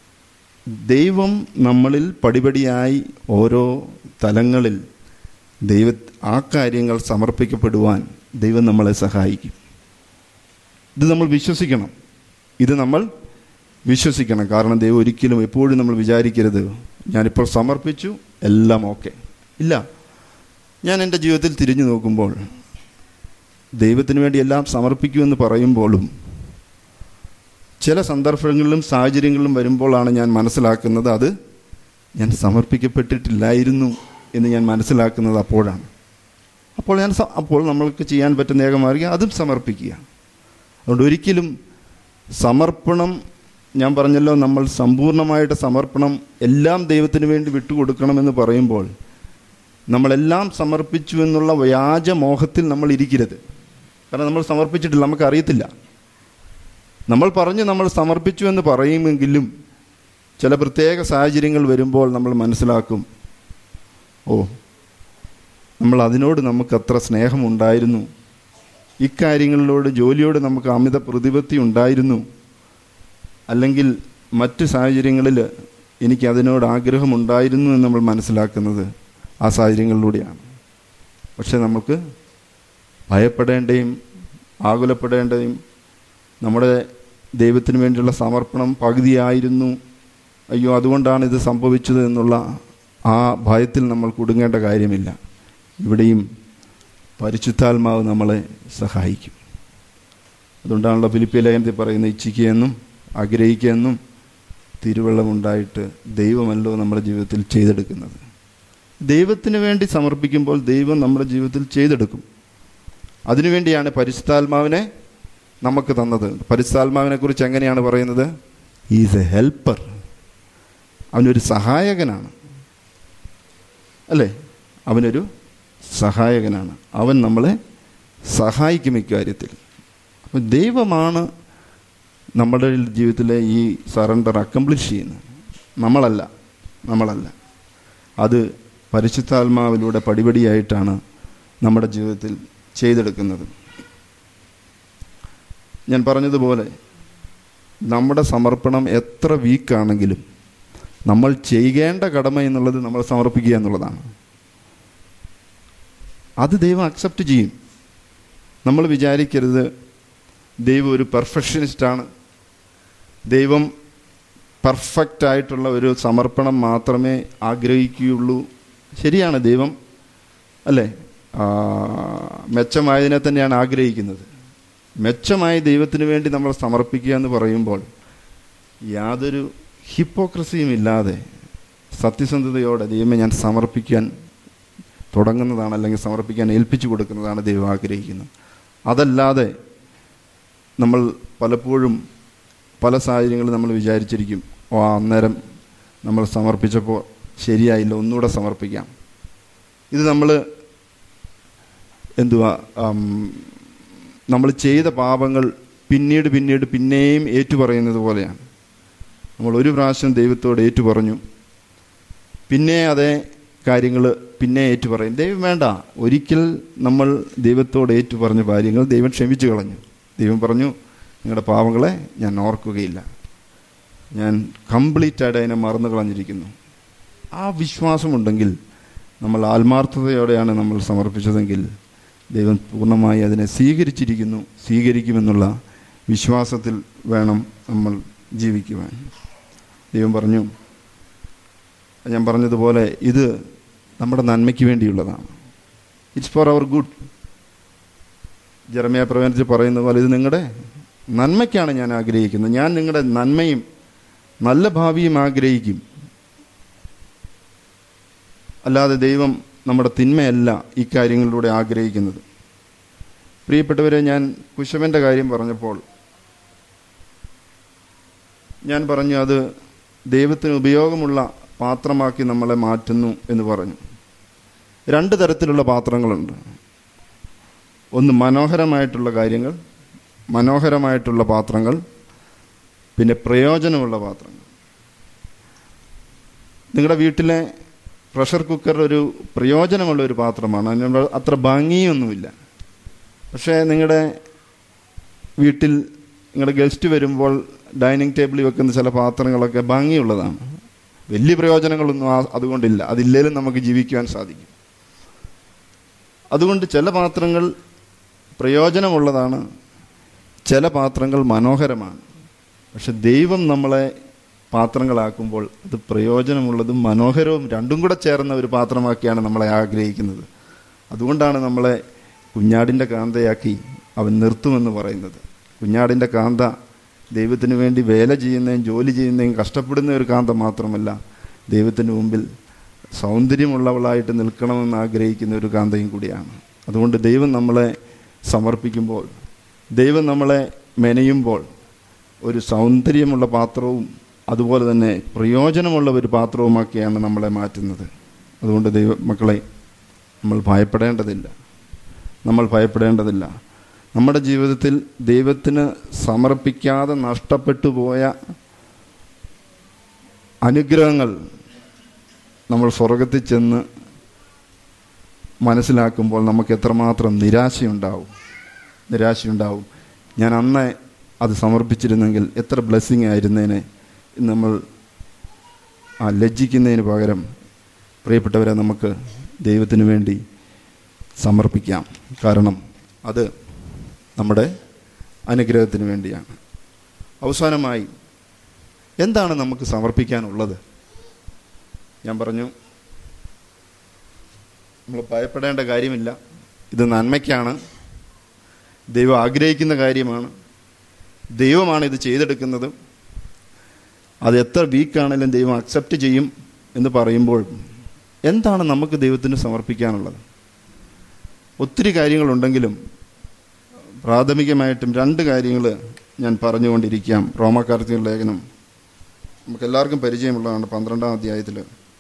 ദൈവം നമ്മളിൽ പടിപടിയായി ഓരോ തലങ്ങളിൽ ദൈവ ആ കാര്യങ്ങൾ സമർപ്പിക്കപ്പെടുവാൻ ദൈവം നമ്മളെ സഹായിക്കും ഇത് നമ്മൾ വിശ്വസിക്കണം ഇത് നമ്മൾ വിശ്വസിക്കണം കാരണം ദൈവം ഒരിക്കലും എപ്പോഴും നമ്മൾ വിചാരിക്കരുത് ഞാനിപ്പോൾ സമർപ്പിച്ചു എല്ലാം ഓക്കെ ഇല്ല ഞാൻ എൻ്റെ ജീവിതത്തിൽ തിരിഞ്ഞു നോക്കുമ്പോൾ ദൈവത്തിന് വേണ്ടി എല്ലാം സമർപ്പിക്കുമെന്ന് പറയുമ്പോഴും ചില സന്ദർഭങ്ങളിലും സാഹചര്യങ്ങളിലും വരുമ്പോഴാണ് ഞാൻ മനസ്സിലാക്കുന്നത് അത് ഞാൻ സമർപ്പിക്കപ്പെട്ടിട്ടില്ലായിരുന്നു എന്ന് ഞാൻ മനസ്സിലാക്കുന്നത് അപ്പോഴാണ് അപ്പോൾ ഞാൻ സ- അപ്പോൾ നമ്മൾക്ക് ചെയ്യാൻ പറ്റുന്ന ഏകമാർഗം അതും സമർപ്പിക്കുക അതുകൊണ്ട് ഒരിക്കലും സമർപ്പണം ഞാൻ പറഞ്ഞല്ലോ നമ്മൾ സമ്പൂർണ്ണമായിട്ട് സമർപ്പണം എല്ലാം ദൈവത്തിന് വേണ്ടി വിട്ടുകൊടുക്കണമെന്ന് പറയുമ്പോൾ നമ്മളെല്ലാം സമർപ്പിച്ചു എന്നുള്ള വ്യാജമോഹത്തിൽ നമ്മൾ ഇരിക്കരുത് കാരണം നമ്മൾ സമർപ്പിച്ചിട്ടില്ല നമുക്കറിയത്തില്ല നമ്മൾ പറഞ്ഞ് നമ്മൾ സമർപ്പിച്ചു എന്ന് പറയുമെങ്കിലും ചില പ്രത്യേക സാഹചര്യങ്ങൾ വരുമ്പോൾ നമ്മൾ മനസ്സിലാക്കും ഓ നമ്മൾ അതിനോട് നമുക്ക് അത്ര സ്നേഹമുണ്ടായിരുന്നു ഇക്കാര്യങ്ങളിലോട് ജോലിയോട് നമുക്ക് അമിത പ്രതിപത്തി ഉണ്ടായിരുന്നു അല്ലെങ്കിൽ മറ്റ് സാഹചര്യങ്ങളിൽ എനിക്ക് അതിനോട് ആഗ്രഹമുണ്ടായിരുന്നു എന്ന് നമ്മൾ മനസ്സിലാക്കുന്നത് ആ സാഹചര്യങ്ങളിലൂടെയാണ് പക്ഷെ നമുക്ക് ഭയപ്പെടേണ്ടയും ആകുലപ്പെടേണ്ടയും നമ്മുടെ ദൈവത്തിന് വേണ്ടിയുള്ള സമർപ്പണം പകുതിയായിരുന്നു അയ്യോ അതുകൊണ്ടാണ് ഇത് സംഭവിച്ചത് എന്നുള്ള ആ ഭയത്തിൽ നമ്മൾ കുടുങ്ങേണ്ട കാര്യമില്ല ഇവിടെയും പരിശുദ്ധാത്മാവ് നമ്മളെ സഹായിക്കും അതുകൊണ്ടാണല്ലോ ഫിലിപ്പിയ ലേഖനത്തിൽ പറയുന്നത് ഇച്ഛിക്കുകയെന്നും ആഗ്രഹിക്കുകയെന്നും തിരുവള്ളമുണ്ടായിട്ട് ദൈവമല്ലോ നമ്മുടെ ജീവിതത്തിൽ ചെയ്തെടുക്കുന്നത് ദൈവത്തിന് വേണ്ടി സമർപ്പിക്കുമ്പോൾ ദൈവം നമ്മുടെ ജീവിതത്തിൽ ചെയ്തെടുക്കും അതിനുവേണ്ടിയാണ് പരിശുദ്ധാത്മാവിനെ നമുക്ക് തന്നത് പരിശുദ്ധാത്മാവിനെ കുറിച്ച് എങ്ങനെയാണ് പറയുന്നത് ഈസ് എ ഹെൽപ്പർ അവനൊരു സഹായകനാണ് അല്ലേ അവനൊരു സഹായകനാണ് അവൻ നമ്മളെ സഹായിക്കും ഇക്കാര്യത്തിൽ അപ്പം ദൈവമാണ് നമ്മുടെ ജീവിതത്തിലെ ഈ സറണ്ടർ അക്കംപ്ലിഷ് ചെയ്യുന്നത് നമ്മളല്ല നമ്മളല്ല അത് പരിശുദ്ധാത്മാവിലൂടെ പടിപടിയായിട്ടാണ് നമ്മുടെ ജീവിതത്തിൽ ചെയ്തെടുക്കുന്നത് ഞാൻ പറഞ്ഞതുപോലെ നമ്മുടെ സമർപ്പണം എത്ര വീക്കാണെങ്കിലും നമ്മൾ ചെയ്യേണ്ട കടമ എന്നുള്ളത് നമ്മൾ സമർപ്പിക്കുക എന്നുള്ളതാണ് അത് ദൈവം അക്സെപ്റ്റ് ചെയ്യും നമ്മൾ വിചാരിക്കരുത് ദൈവം ഒരു പെർഫെക്ഷനിസ്റ്റാണ് ദൈവം പെർഫെക്റ്റ് ആയിട്ടുള്ള ഒരു സമർപ്പണം മാത്രമേ ആഗ്രഹിക്കുകയുള്ളൂ ശരിയാണ് ദൈവം അല്ലേ ആ, മെച്ചമായതിനെ തന്നെയാണ് ആഗ്രഹിക്കുന്നത് മെച്ചമായി ദൈവത്തിന് വേണ്ടി നമ്മൾ സമർപ്പിക്കുക എന്ന് പറയുമ്പോൾ യാതൊരു ഹിപ്പോക്രസിയും ഇല്ലാതെ സത്യസന്ധതയോടെ ദൈവമേ ഞാൻ സമർപ്പിക്കാൻ തുടങ്ങുന്നതാണ് അല്ലെങ്കിൽ സമർപ്പിക്കാൻ ഏൽപ്പിച്ചു കൊടുക്കുന്നതാണ് ദൈവം ആഗ്രഹിക്കുന്നത് അതല്ലാതെ നമ്മൾ പലപ്പോഴും പല സാഹചര്യങ്ങളും നമ്മൾ വിചാരിച്ചിരിക്കും ഓ ആ അന്നേരം നമ്മൾ സമർപ്പിച്ചപ്പോൾ ശരിയായില്ല ഒന്നുകൂടെ സമർപ്പിക്കാം ഇത് നമ്മൾ എന്തുവാ നമ്മൾ ചെയ്ത പാപങ്ങൾ പിന്നീട് പിന്നീട് പിന്നെയും ഏറ്റുപറയുന്നത് പോലെയാണ് നമ്മൾ ഒരു പ്രാവശ്യം ദൈവത്തോട് ഏറ്റുപറഞ്ഞു പിന്നെ അതേ കാര്യങ്ങൾ പിന്നെ ഏറ്റുപറയും ദൈവം വേണ്ട ഒരിക്കൽ നമ്മൾ ദൈവത്തോട് ഏറ്റുപറഞ്ഞ കാര്യങ്ങൾ ദൈവം ക്ഷമിച്ചു കളഞ്ഞു ദൈവം പറഞ്ഞു നിങ്ങളുടെ പാവങ്ങളെ ഞാൻ ഓർക്കുകയില്ല ഞാൻ കംപ്ലീറ്റ് ആയിട്ട് അതിനെ മറന്നു കളഞ്ഞിരിക്കുന്നു ആ വിശ്വാസമുണ്ടെങ്കിൽ നമ്മൾ ആത്മാർത്ഥതയോടെയാണ് നമ്മൾ സമർപ്പിച്ചതെങ്കിൽ ദൈവം പൂർണ്ണമായി അതിനെ സ്വീകരിച്ചിരിക്കുന്നു സ്വീകരിക്കുമെന്നുള്ള വിശ്വാസത്തിൽ വേണം നമ്മൾ ജീവിക്കുവാൻ ദൈവം പറഞ്ഞു ഞാൻ പറഞ്ഞതുപോലെ ഇത് നമ്മുടെ നന്മയ്ക്ക് വേണ്ടിയുള്ളതാണ് it's for our good Jeremiah പ്രവചനത്തിൽ പറയുന്ന പോലെ ഇത് നിങ്ങളുടെ നന്മയ്ക്കാണ് ഞാൻ ആഗ്രഹിക്കുന്നത് ഞാൻ നിങ്ങളുടെ നന്മയും നല്ല ഭാവിയും ആഗ്രഹിക്കും അല്ലാതെ ദൈവം നമ്മുടെ തിന്മയല്ല ഈ കാര്യങ്ങളിലൂടെ ആഗ്രഹിക്കുന്നത് പ്രിയപ്പെട്ടവരെ ഞാൻ കുശവൻ്റെ കാര്യം പറഞ്ഞപ്പോൾ ഞാൻ പറഞ്ഞു അത് ദൈവത്തിന് ഉപയോഗമുള്ള പാത്രമാക്കി നമ്മളെ മാറ്റുന്നു എന്ന് പറഞ്ഞു രണ്ട് തരത്തിലുള്ള പാത്രങ്ങളുണ്ട് ഒന്ന് മനോഹരമായിട്ടുള്ള കാര്യങ്ങൾ മനോഹരമായിട്ടുള്ള പാത്രങ്ങൾ പിന്നെ പ്രയോജനമുള്ള പാത്രങ്ങൾ നിങ്ങളുടെ വീട്ടിലെ പ്രഷർ കുക്കർ ഒരു പ്രയോജനമുള്ള ഒരു പാത്രമാണ് അതിനുള്ള അത്ര ഭംഗിയൊന്നുമില്ല പക്ഷേ നിങ്ങളുടെ വീട്ടിൽ നിങ്ങളുടെ ഗസ്റ്റ് വരുമ്പോൾ ഡൈനിങ് ടേബിളിൽ വെക്കുന്ന ചില പാത്രങ്ങളൊക്കെ ഭംഗിയുള്ളതാണ് വലിയ പ്രയോജനങ്ങളൊന്നും ആ- അതുകൊണ്ടില്ല അതില്ലേലും നമുക്ക് ജീവിക്കുവാൻ സാധിക്കും അതുകൊണ്ട് ചില പാത്രങ്ങൾ പ്രയോജനമുള്ളതാണ് ചില പാത്രങ്ങൾ മനോഹരമാണ് പക്ഷെ ദൈവം നമ്മളെ പാത്രങ്ങളാക്കുമ്പോൾ അത് പ്രയോജനമുള്ളതും മനോഹരവും രണ്ടും കൂടെ ചേർന്ന ഒരു പാത്രമാക്കിയാണ് നമ്മളെ ആഗ്രഹിക്കുന്നത് അതുകൊണ്ടാണ് നമ്മളെ കുഞ്ഞാടിൻ്റെ കാന്തയാക്കി അവൻ നിർത്തുമെന്ന് പറയുന്നത് കുഞ്ഞാടിൻ്റെ കാന്ത ദൈവത്തിന് വേണ്ടി വേല ചെയ്യുന്നതും ജോലി ചെയ്യുന്നതും കഷ്ടപ്പെടുന്ന ഒരു കാന്ത മാത്രമല്ല ദൈവത്തിന് മുമ്പിൽ സൗന്ദര്യമുള്ളവളായിട്ട് നിൽക്കണമെന്ന് ആഗ്രഹിക്കുന്ന ഒരു കാന്തയും കൂടിയാണ് അതുകൊണ്ട് ദൈവം നമ്മളെ സമർപ്പിക്കുമ്പോൾ ദൈവം നമ്മളെ മെനയുമ്പോൾ ഒരു സൗന്ദര്യമുള്ള പാത്രവും അതുപോലെ തന്നെ പ്രയോജനമുള്ള ഒരു പാത്രവുമാക്കിയാണ് നമ്മളെ മാറ്റുന്നത് അതുകൊണ്ട് ദൈവ മക്കളെ നമ്മൾ ഭയപ്പെടേണ്ടതില്ല നമ്മൾ ഭയപ്പെടേണ്ടതില്ല നമ്മുടെ ജീവിതത്തിൽ ദൈവത്തിന് സമർപ്പിക്കാതെ നഷ്ടപ്പെട്ടു പോയ അനുഗ്രഹങ്ങൾ നമ്മൾ സ്വർഗത്തിൽ ചെന്ന് മനസ്സിലാക്കുമ്പോൾ നമുക്ക് എത്രമാത്രം നിരാശയുണ്ടാവും നിരാശയുണ്ടാവും ഞാൻ അന്നേ അത് സമർപ്പിച്ചിരുന്നെങ്കിൽ എത്ര ബ്ലെസ്സിങ് ആയിരുന്നേനെ ഇന്ന് നമ്മൾ ആ ലജ്ജിക്കുന്നതിന് പകരം പ്രിയപ്പെട്ടവരെ നമുക്ക് ദൈവത്തിന് വേണ്ടി സമർപ്പിക്കാം കാരണം അത് നമ്മുടെ അനുഗ്രഹത്തിന് വേണ്ടിയാണ് അവസാനമായി എന്താണ് നമുക്ക് സമർപ്പിക്കാനുള്ളത് ഞാൻ പറഞ്ഞു നമ്മൾ ഭയപ്പെടേണ്ട കാര്യമില്ല ഇത് നന്മയ്ക്കാണ് ദൈവം ആഗ്രഹിക്കുന്ന കാര്യമാണ് ദൈവമാണ് ഇത് ചെയ്തെടുക്കുന്നത് അത് എത്ര വീക്കാണെങ്കിലും ദൈവം അക്സെപ്റ്റ് ചെയ്യും എന്ന് പറയുമ്പോൾ എന്താണ് നമുക്ക് ദൈവത്തിന് സമർപ്പിക്കാനുള്ളത് ഒത്തിരി കാര്യങ്ങളുണ്ടെങ്കിലും പ്രാഥമികമായിട്ടും രണ്ട് കാര്യങ്ങൾ ഞാൻ പറഞ്ഞുകൊണ്ടിരിക്കാം റോമാക്കാർത്തിക ലേഖനം നമുക്ക് എല്ലാവർക്കും പരിചയമുള്ളതാണ് പന്ത്രണ്ടാം അധ്യായത്തിൽ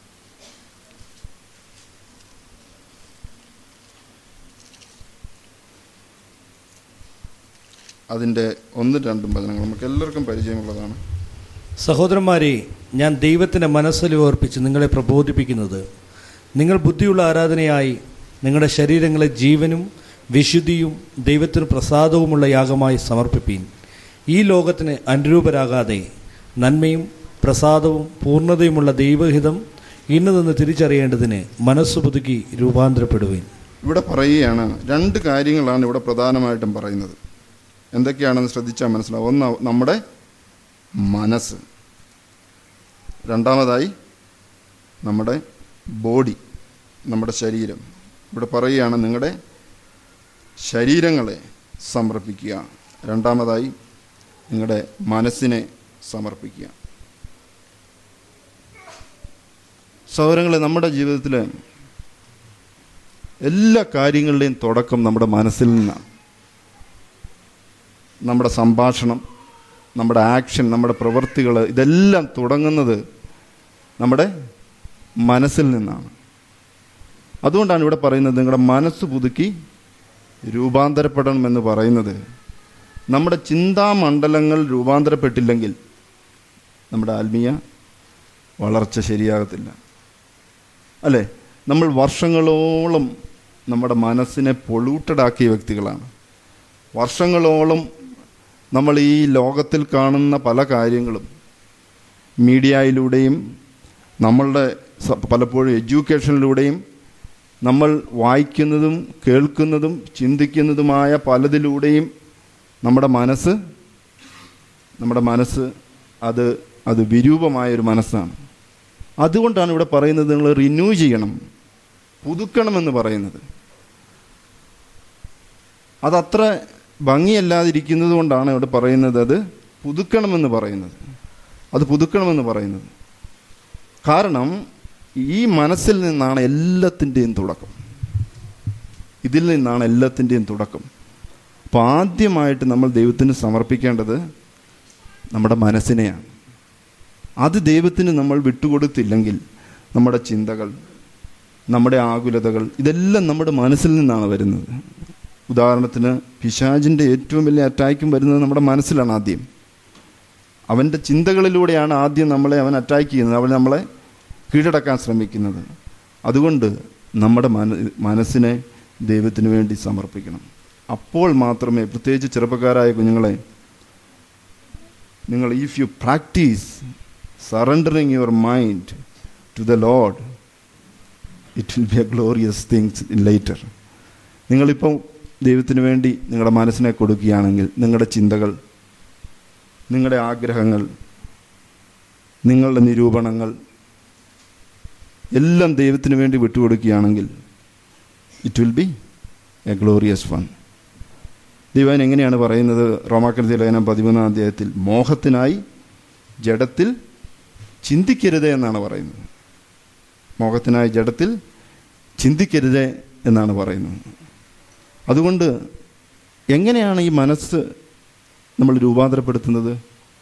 അതിൻ്റെ ഒന്നും രണ്ടും വചനങ്ങൾ നമുക്ക് എല്ലാവർക്കും പരിചയമുള്ളതാണ്
സഹോദരന്മാരെ ഞാൻ ദൈവത്തിൻ്റെ മനസ്സലിവർപ്പിച്ച് നിങ്ങളെ പ്രബോധിപ്പിക്കുന്നത് നിങ്ങൾ ബുദ്ധിയുള്ള ആരാധനയായി നിങ്ങളുടെ ശരീരങ്ങളെ ജീവനും വിശുദ്ധിയും ദൈവത്തിന് പ്രസാദവുമുള്ള യാഗമായി സമർപ്പിപ്പീൻ ഈ ലോകത്തിന് അനുരൂപരാകാതെ നന്മയും പ്രസാദവും പൂർണ്ണതയുമുള്ള ദൈവഹിതം ഇന്നതെന്ന് തിരിച്ചറിയേണ്ടതിന് മനസ്സ് പുതുക്കി രൂപാന്തരപ്പെടുവേൻ
ഇവിടെ പറയുകയാണ് രണ്ട് കാര്യങ്ങളാണ് ഇവിടെ പ്രധാനമായിട്ടും പറയുന്നത് എന്തൊക്കെയാണെന്ന് ശ്രദ്ധിച്ചാൽ മനസ്സിലാവും ഒന്ന് നമ്മുടെ മനസ്സ് രണ്ടാമതായി നമ്മുടെ ബോഡി നമ്മുടെ ശരീരം ഇവിടെ പറയുകയാണ് നിങ്ങളുടെ ശരീരങ്ങളെ സമർപ്പിക്കുക രണ്ടാമതായി നിങ്ങളുടെ മനസ്സിനെ സമർപ്പിക്കുക സഹോദരങ്ങളെ നമ്മുടെ ജീവിതത്തിൽ എല്ലാ കാര്യങ്ങളുടെയും തുടക്കം നമ്മുടെ മനസ്സിൽ നിന്നാണ് നമ്മുടെ സംഭാഷണം നമ്മുടെ ആക്ഷൻ നമ്മുടെ പ്രവൃത്തികൾ ഇതെല്ലാം തുടങ്ങുന്നത് നമ്മുടെ മനസ്സിൽ നിന്നാണ് അതുകൊണ്ടാണ് ഇവിടെ പറയുന്നത് നിങ്ങളുടെ മനസ്സ് പുതുക്കി രൂപാന്തരപ്പെടണമെന്ന് പറയുന്നത് നമ്മുടെ ചിന്താമണ്ഡലങ്ങൾ രൂപാന്തരപ്പെട്ടില്ലെങ്കിൽ നമ്മുടെ ആത്മീയ വളർച്ച ശരിയാകത്തില്ല അല്ലേ നമ്മൾ വർഷങ്ങളോളം നമ്മുടെ മനസ്സിനെ പൊള്യൂട്ടഡ് ആക്കിയ വ്യക്തികളാണ് വർഷങ്ങളോളം നമ്മൾ ഈ ലോകത്തിൽ കാണുന്ന പല കാര്യങ്ങളും മീഡിയയിലൂടെയും നമ്മളുടെ സ- പലപ്പോഴും എഡ്യൂക്കേഷനിലൂടെയും നമ്മൾ വായിക്കുന്നതും കേൾക്കുന്നതും ചിന്തിക്കുന്നതുമായ പലതിലൂടെയും നമ്മുടെ മനസ്സ് നമ്മുടെ മനസ്സ് അത് അത് വിരൂപമായൊരു മനസ്സാണ് അതുകൊണ്ടാണ് ഇവിടെ പറയുന്നത് നിങ്ങൾ റിന്യൂ ചെയ്യണം പുതുക്കണമെന്ന് പറയുന്നത് അതത്ര ഭംഗിയല്ലാതിരിക്കുന്നത് കൊണ്ടാണ് ഇവിടെ പറയുന്നത് അത് പുതുക്കണമെന്ന് പറയുന്നത് അത് പുതുക്കണമെന്ന് പറയുന്നത് കാരണം ഈ മനസ്സിൽ നിന്നാണ് എല്ലാത്തിൻ്റെയും തുടക്കം ഇതിൽ നിന്നാണ് എല്ലാത്തിൻ്റെയും തുടക്കം അപ്പോൾ ആദ്യമായിട്ട് നമ്മൾ ദൈവത്തിന് സമർപ്പിക്കേണ്ടത് നമ്മുടെ മനസ്സിനെയാണ് അത് ദൈവത്തിന് നമ്മൾ വിട്ടുകൊടുത്തില്ലെങ്കിൽ നമ്മുടെ ചിന്തകൾ നമ്മുടെ ആകുലതകൾ ഇതെല്ലാം നമ്മുടെ മനസ്സിൽ നിന്നാണ് വരുന്നത് ഉദാഹരണത്തിന് പിശാജിൻ്റെ ഏറ്റവും വലിയ അറ്റാക്കും വരുന്നത് നമ്മുടെ മനസ്സിലാണ് ആദ്യം അവൻ്റെ ചിന്തകളിലൂടെയാണ് ആദ്യം നമ്മളെ അവൻ അറ്റാക്ക് ചെയ്യുന്നത് അവൻ നമ്മളെ കീഴടക്കാൻ ശ്രമിക്കുന്നത് അതുകൊണ്ട് നമ്മുടെ മന മനസ്സിനെ ദൈവത്തിന് വേണ്ടി സമർപ്പിക്കണം അപ്പോൾ മാത്രമേ പ്രത്യേകിച്ച് ചെറുപ്പക്കാരായ കുഞ്ഞുങ്ങളെ നിങ്ങൾ if you practice surrendering your mind to the Lord it will be a glorious things in later നിങ്ങളിപ്പം ദൈവത്തിന് വേണ്ടി നിങ്ങളുടെ മനസ്സിനെ കൊടുക്കുകയാണെങ്കിൽ നിങ്ങളുടെ ചിന്തകൾ നിങ്ങളുടെ ആഗ്രഹങ്ങൾ നിങ്ങളുടെ നിരൂപണങ്ങൾ എല്ലാം ദൈവത്തിന് വേണ്ടി വിട്ടുകൊടുക്കുകയാണെങ്കിൽ it will be a glorious fun ദൈവൻ എങ്ങനെയാണ് പറയുന്നത് റോമാക്കൃതി ലേഖനം പതിമൂന്നാം അധ്യായത്തിൽ മോഹത്തിനായി ജഡത്തിൽ ചിന്തിക്കരുത് എന്നാണ് പറയുന്നത് മോഹത്തിനായി ജഡത്തിൽ ചിന്തിക്കരുത് എന്നാണ് പറയുന്നത് അതുകൊണ്ട് എങ്ങനെയാണ് ഈ മനസ്സ് നമ്മൾ രൂപാന്തരപ്പെടുത്തുന്നത്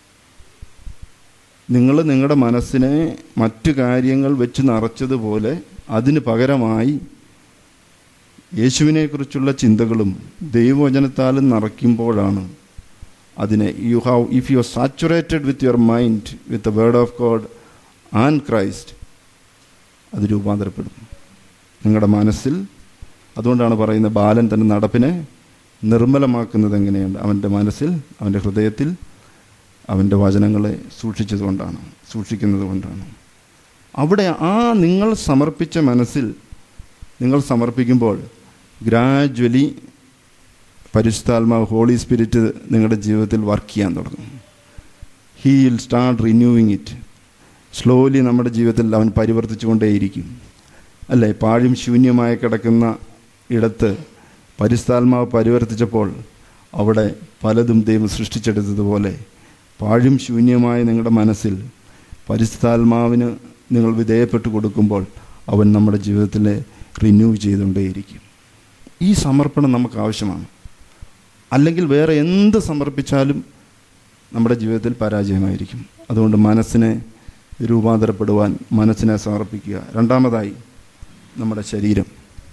നിങ്ങൾ നിങ്ങളുടെ മനസ്സിനെ മറ്റു കാര്യങ്ങൾ വെച്ച് നിറച്ചതുപോലെ അതിന് പകരമായി യേശുവിനെക്കുറിച്ചുള്ള ചിന്തകളും ദൈവവചനത്താലും നിറയ്ക്കുമ്പോഴാണ് അതിനെ you have if you are saturated with your mind with the word of God and Christ അത് രൂപാന്തരപ്പെടും നിങ്ങളുടെ മനസ്സിൽ അതുകൊണ്ടാണ് പറയുന്നത് ബാലൻ തൻ്റെ നടപ്പിനെ നിർമ്മലമാക്കുന്നത് എങ്ങനെയാണ് അവൻ്റെ മനസ്സിൽ അവൻ്റെ ഹൃദയത്തിൽ അവൻ്റെ വചനങ്ങളെ സൂക്ഷിച്ചതുകൊണ്ടാണ് സൂക്ഷിക്കുന്നത് കൊണ്ടാണ് അവിടെ ആ നിങ്ങൾ സമർപ്പിച്ച മനസ്സിൽ നിങ്ങൾ സമർപ്പിക്കുമ്പോൾ ഗ്രാജ്വലി പരിശുദ്ധാത്മാവ് ഹോളി സ്പിരിറ്റ് നിങ്ങളുടെ ജീവിതത്തിൽ വർക്ക് ചെയ്യാൻ തുടങ്ങും he will start renewing it slowly നമ്മുടെ ജീവിതത്തിൽ അവൻ പരിവർത്തിച്ചുകൊണ്ടേയിരിക്കും അല്ലേ പാഴും ശൂന്യമായി കിടക്കുന്ന ഇടത്ത് പരിസ്ഥാത്മാവ് പരിവർത്തിച്ചപ്പോൾ അവിടെ പലതും ദൈവം സൃഷ്ടിച്ചെടുത്തതുപോലെ പാഴും ശൂന്യമായ നിങ്ങളുടെ മനസ്സിൽ പരിസ്ഥാത്മാവിന് നിങ്ങൾ വിധേയപ്പെട്ട് കൊടുക്കുമ്പോൾ അവൻ നമ്മുടെ ജീവിതത്തിലെ റിന്യൂ ചെയ്തുകൊണ്ടേയിരിക്കും ഈ സമർപ്പണം നമുക്ക് ആവശ്യമാണ് അല്ലെങ്കിൽ വേറെ എന്ത് സമർപ്പിച്ചാലും നമ്മുടെ ജീവിതത്തിൽ പരാജയമായിരിക്കും അതുകൊണ്ട് മനസ്സിനെ രൂപാന്തരപ്പെടുവാൻ മനസ്സിനെ സമർപ്പിക്കുക രണ്ടാമതായി നമ്മുടെ ശരീരം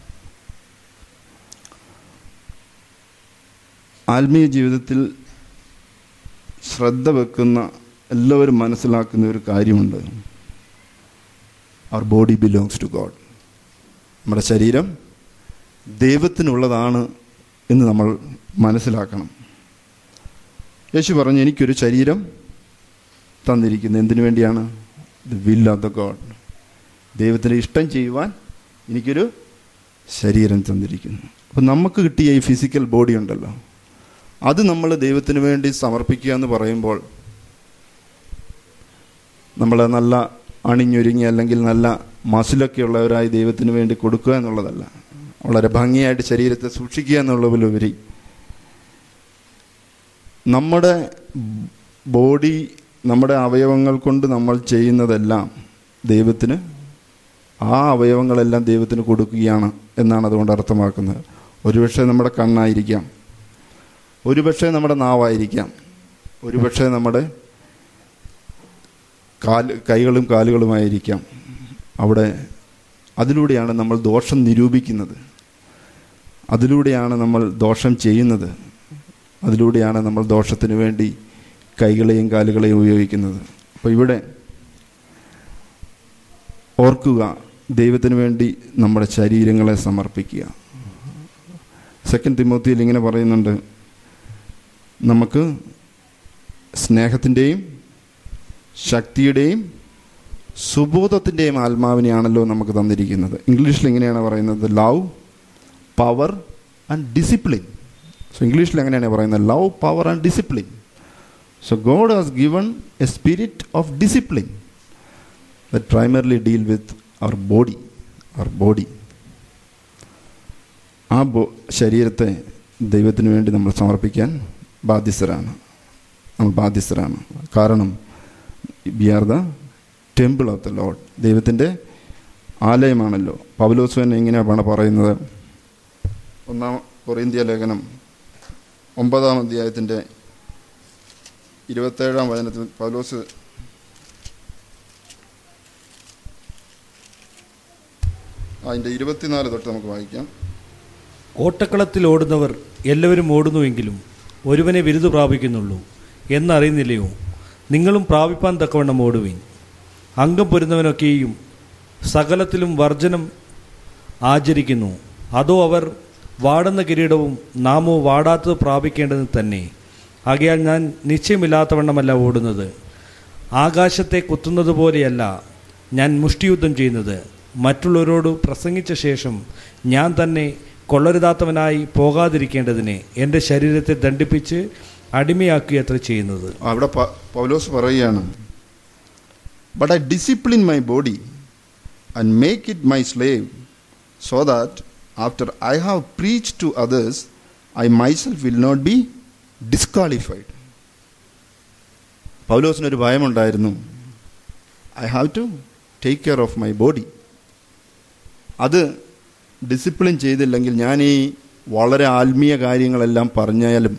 ആത്മീയ ജീവിതത്തിൽ ശ്രദ്ധ വെക്കുന്ന എല്ലാവരും മനസ്സിലാക്കുന്ന ഒരു കാര്യമുണ്ട് our body belongs to God നമ്മുടെ ശരീരം ദൈവത്തിനുള്ളതാണ് എന്ന് നമ്മൾ മനസ്സിലാക്കണം യേശു പറഞ്ഞു എനിക്കൊരു ശരീരം തന്നിരിക്കുന്നത് എന്തിനു വേണ്ടിയാണ് the will of the God ദൈവത്തിന് ഇഷ്ടം ചെയ്യുവാൻ എനിക്കൊരു ശരീരം തന്നിരിക്കുന്നു അപ്പം നമുക്ക് കിട്ടിയ ഈ ഫിസിക്കൽ ബോഡി ഉണ്ടല്ലോ അത് നമ്മൾ ദൈവത്തിന് വേണ്ടി സമർപ്പിക്കുക എന്ന് പറയുമ്പോൾ നമ്മൾ നല്ല അണിഞ്ഞൊരുങ്ങി അല്ലെങ്കിൽ നല്ല മസിലൊക്കെ ഉള്ളവരായി ദൈവത്തിന് വേണ്ടി കൊടുക്കുക എന്നുള്ളതല്ല വളരെ ഭംഗിയായിട്ട് ശരീരത്തെ സൂക്ഷിക്കുക എന്നുള്ളതിലുപരി നമ്മുടെ ബോഡി നമ്മുടെ അവയവങ്ങൾ കൊണ്ട് നമ്മൾ ചെയ്യുന്നതെല്ലാം ദൈവത്തിന് ആ അവയവങ്ങളെല്ലാം ദൈവത്തിന് കൊടുക്കുകയാണ് എന്നാണ് അതുകൊണ്ട് അർത്ഥമാക്കുന്നത് ഒരുപക്ഷെ നമ്മുടെ കണ്ണായിരിക്കാം ഒരുപക്ഷെ നമ്മുടെ നാവായിരിക്കാം ഒരുപക്ഷെ നമ്മുടെ കാല് കൈകളും കാലുകളുമായിരിക്കാം അവിടെ അതിലൂടെയാണ് നമ്മൾ ദോഷം നിരൂപിക്കുന്നത് അതിലൂടെയാണ് നമ്മൾ ദോഷം ചെയ്യുന്നത് അതിലൂടെയാണ് നമ്മൾ ദോഷത്തിന് വേണ്ടി കൈകളെയും കാലുകളെയും ഉപയോഗിക്കുന്നത് അപ്പോൾ ഇവിടെ ഓർക്കുക ദൈവത്തിന് വേണ്ടി നമ്മുടെ ശരീരങ്ങളെ സമർപ്പിക്കുക സെക്കൻഡ് തിമോത്തിയിൽ ഇങ്ങനെ പറയുന്നുണ്ട് നമുക്ക് സ്നേഹത്തിൻ്റെയും ശക്തിയുടെയും സുബോധത്തിൻ്റെയും ആത്മാവിനെയാണല്ലോ നമുക്ക് തന്നിരിക്കുന്നത് ഇംഗ്ലീഷിൽ ഇങ്ങനെയാണ് പറയുന്നത് love power and discipline so ഇംഗ്ലീഷിൽ എങ്ങനെയാണ് പറയുന്നത് love power and discipline so God has given a spirit of discipline that primarily deal with our body our body ആ ബോ ശരീരത്തെ ദൈവത്തിന് വേണ്ടി നമ്മൾ സമർപ്പിക്കാൻ ബാധ്യസ്ഥരാണ് നമ്മൾ ബാധ്യസ്ഥരാണ് കാരണം we are the temple of the Lord ദൈവത്തിൻ്റെ ആലയമാണല്ലോ പൗലോസ് തന്നെ ഇങ്ങനെയാണ് പറയുന്നത് ഒന്നാം കൊറിന്ത്യ ലേഖനം ഒമ്പതാം അധ്യായത്തിൻ്റെ ഇരുപത്തേഴാം വചനത്തിൽ പൗലോസ് അതിൻ്റെ ഇരുപത്തിനാല് തൊട്ട് നമുക്ക് വായിക്കാം
ഓട്ടക്കളത്തിൽ ഓടുന്നവർ എല്ലാവരും ഓടുന്നുവെങ്കിലും ഒരുവനെ ബിരുദ് പ്രാപിക്കുന്നുള്ളൂ എന്നറിയുന്നില്ലയോ നിങ്ങളും പ്രാപിപ്പാൻ തക്കവണ്ണം ഓടുവിൻ അംഗം പൊരുന്നവനൊക്കെയും സകലത്തിലും വർജനം ആചരിക്കുന്നു അതോ അവർ വാടുന്ന കിരീടവും നാമോ വാടാത്തത് പ്രാപിക്കേണ്ടത് തന്നെ ആകയാൽ ഞാൻ നിശ്ചയമില്ലാത്തവണ്ണമല്ല ഓടുന്നത് ആകാശത്തെ കുത്തുന്നത് പോലെയല്ല ഞാൻ മുഷ്ടിയുദ്ധം ചെയ്യുന്നത് മറ്റുള്ളവരോട് പ്രസംഗിച്ച ശേഷം ഞാൻ തന്നെ കൊള്ളരുതാത്തവനായി പോകാതിരിക്കേണ്ടതിനെ എൻ്റെ ശരീരത്തെ ദണ്ഡിപ്പിച്ച് അടിമയാക്കുകയത്ര ചെയ്യുന്നത്
അവിടെ പ- പൗലോസ് പറയുകയാണ് but I discipline my body and make it my slave so that after I have preach to others I myself will not be disqualified പൗലോസിനൊരു ഭയമുണ്ടായിരുന്നു I have to take care of my body അത് discipline ചെയ്തില്ലെങ്കിൽ ഞാൻ ഈ വളരെ ആത്മീയ കാര്യങ്ങളെല്ലാം പറഞ്ഞാലും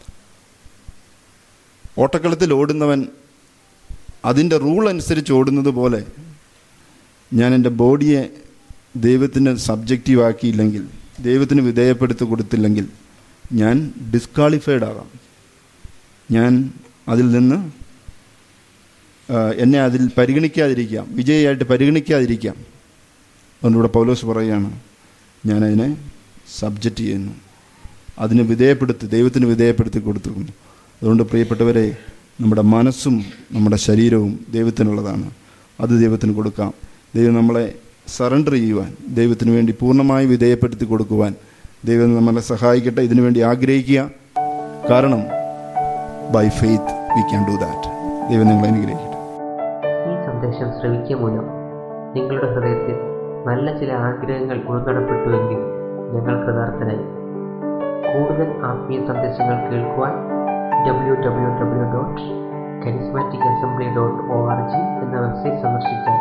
ഓട്ടക്കളത്തിൽ ഓടുന്നവൻ അതിൻ്റെ റൂൾ അനുസരിച്ച് ഓടുന്നത് പോലെ ഞാൻ എൻ്റെ ബോഡിയെ ദൈവത്തിന് സബ്ജക്റ്റീവ് ആക്കിയില്ലെങ്കിൽ ദൈവത്തിന് വിധേയപ്പെടുത്തി കൊടുത്തില്ലെങ്കിൽ ഞാൻ ഡിസ്ക്വാളിഫൈഡ് ആകാം ഞാൻ അതിൽ നിന്ന് ആ, എന്നെ അതിൽ പരിഗണിക്കാതിരിക്കാം വിജയിയായിട്ട് പരിഗണിക്കാതിരിക്കാം അതുകൊണ്ടിവിടെ പൗലോസ് പറയുകയാണ് ഞാനതിനെ സബ്ജക്റ്റ് ചെയ്യുന്നു അതിന് വിധേയപ്പെടുത്തി ദൈവത്തിന് വിധേയപ്പെടുത്തി കൊടുത്തിരിക്കുന്നു അതുകൊണ്ട് പ്രിയപ്പെട്ടവരെ നമ്മുടെ മനസ്സും നമ്മുടെ ശരീരവും ദൈവത്തിനുള്ളതാണ് അത് ദൈവത്തിന് കൊടുക്കാം ദൈവം നമ്മളെ സറണ്ടർ ചെയ്യുവാൻ ദൈവത്തിന് വേണ്ടി പൂർണ്ണമായി വിധേയപ്പെടുത്തി കൊടുക്കുവാൻ ദൈവം നമ്മളെ സഹായിക്കട്ടെ ഇതിനു വേണ്ടി ആഗ്രഹിക്കുക കാരണം by faith we can do that ദൈവം നിങ്ങളെ അനുഗ്രഹിക്കട്ടെ
ഈ സന്ദേശം ശ്രവിക്കുക മൂലം നിങ്ങളുടെ ഹൃദയത്തിൽ നല്ല ചില ആഗ്രഹങ്ങൾ ഉൾനടപ്പെട്ടുവെങ്കിൽ ഞങ്ങൾ കൃതാർത്ഥനായി കൂടുതൽ ആത്മീയ സന്ദേശങ്ങൾ കേൾക്കുവാൻ W W W dot charismatic assembly dot O R G എന്ന വെബ്സൈറ്റ് സന്ദർശിച്ചാൽ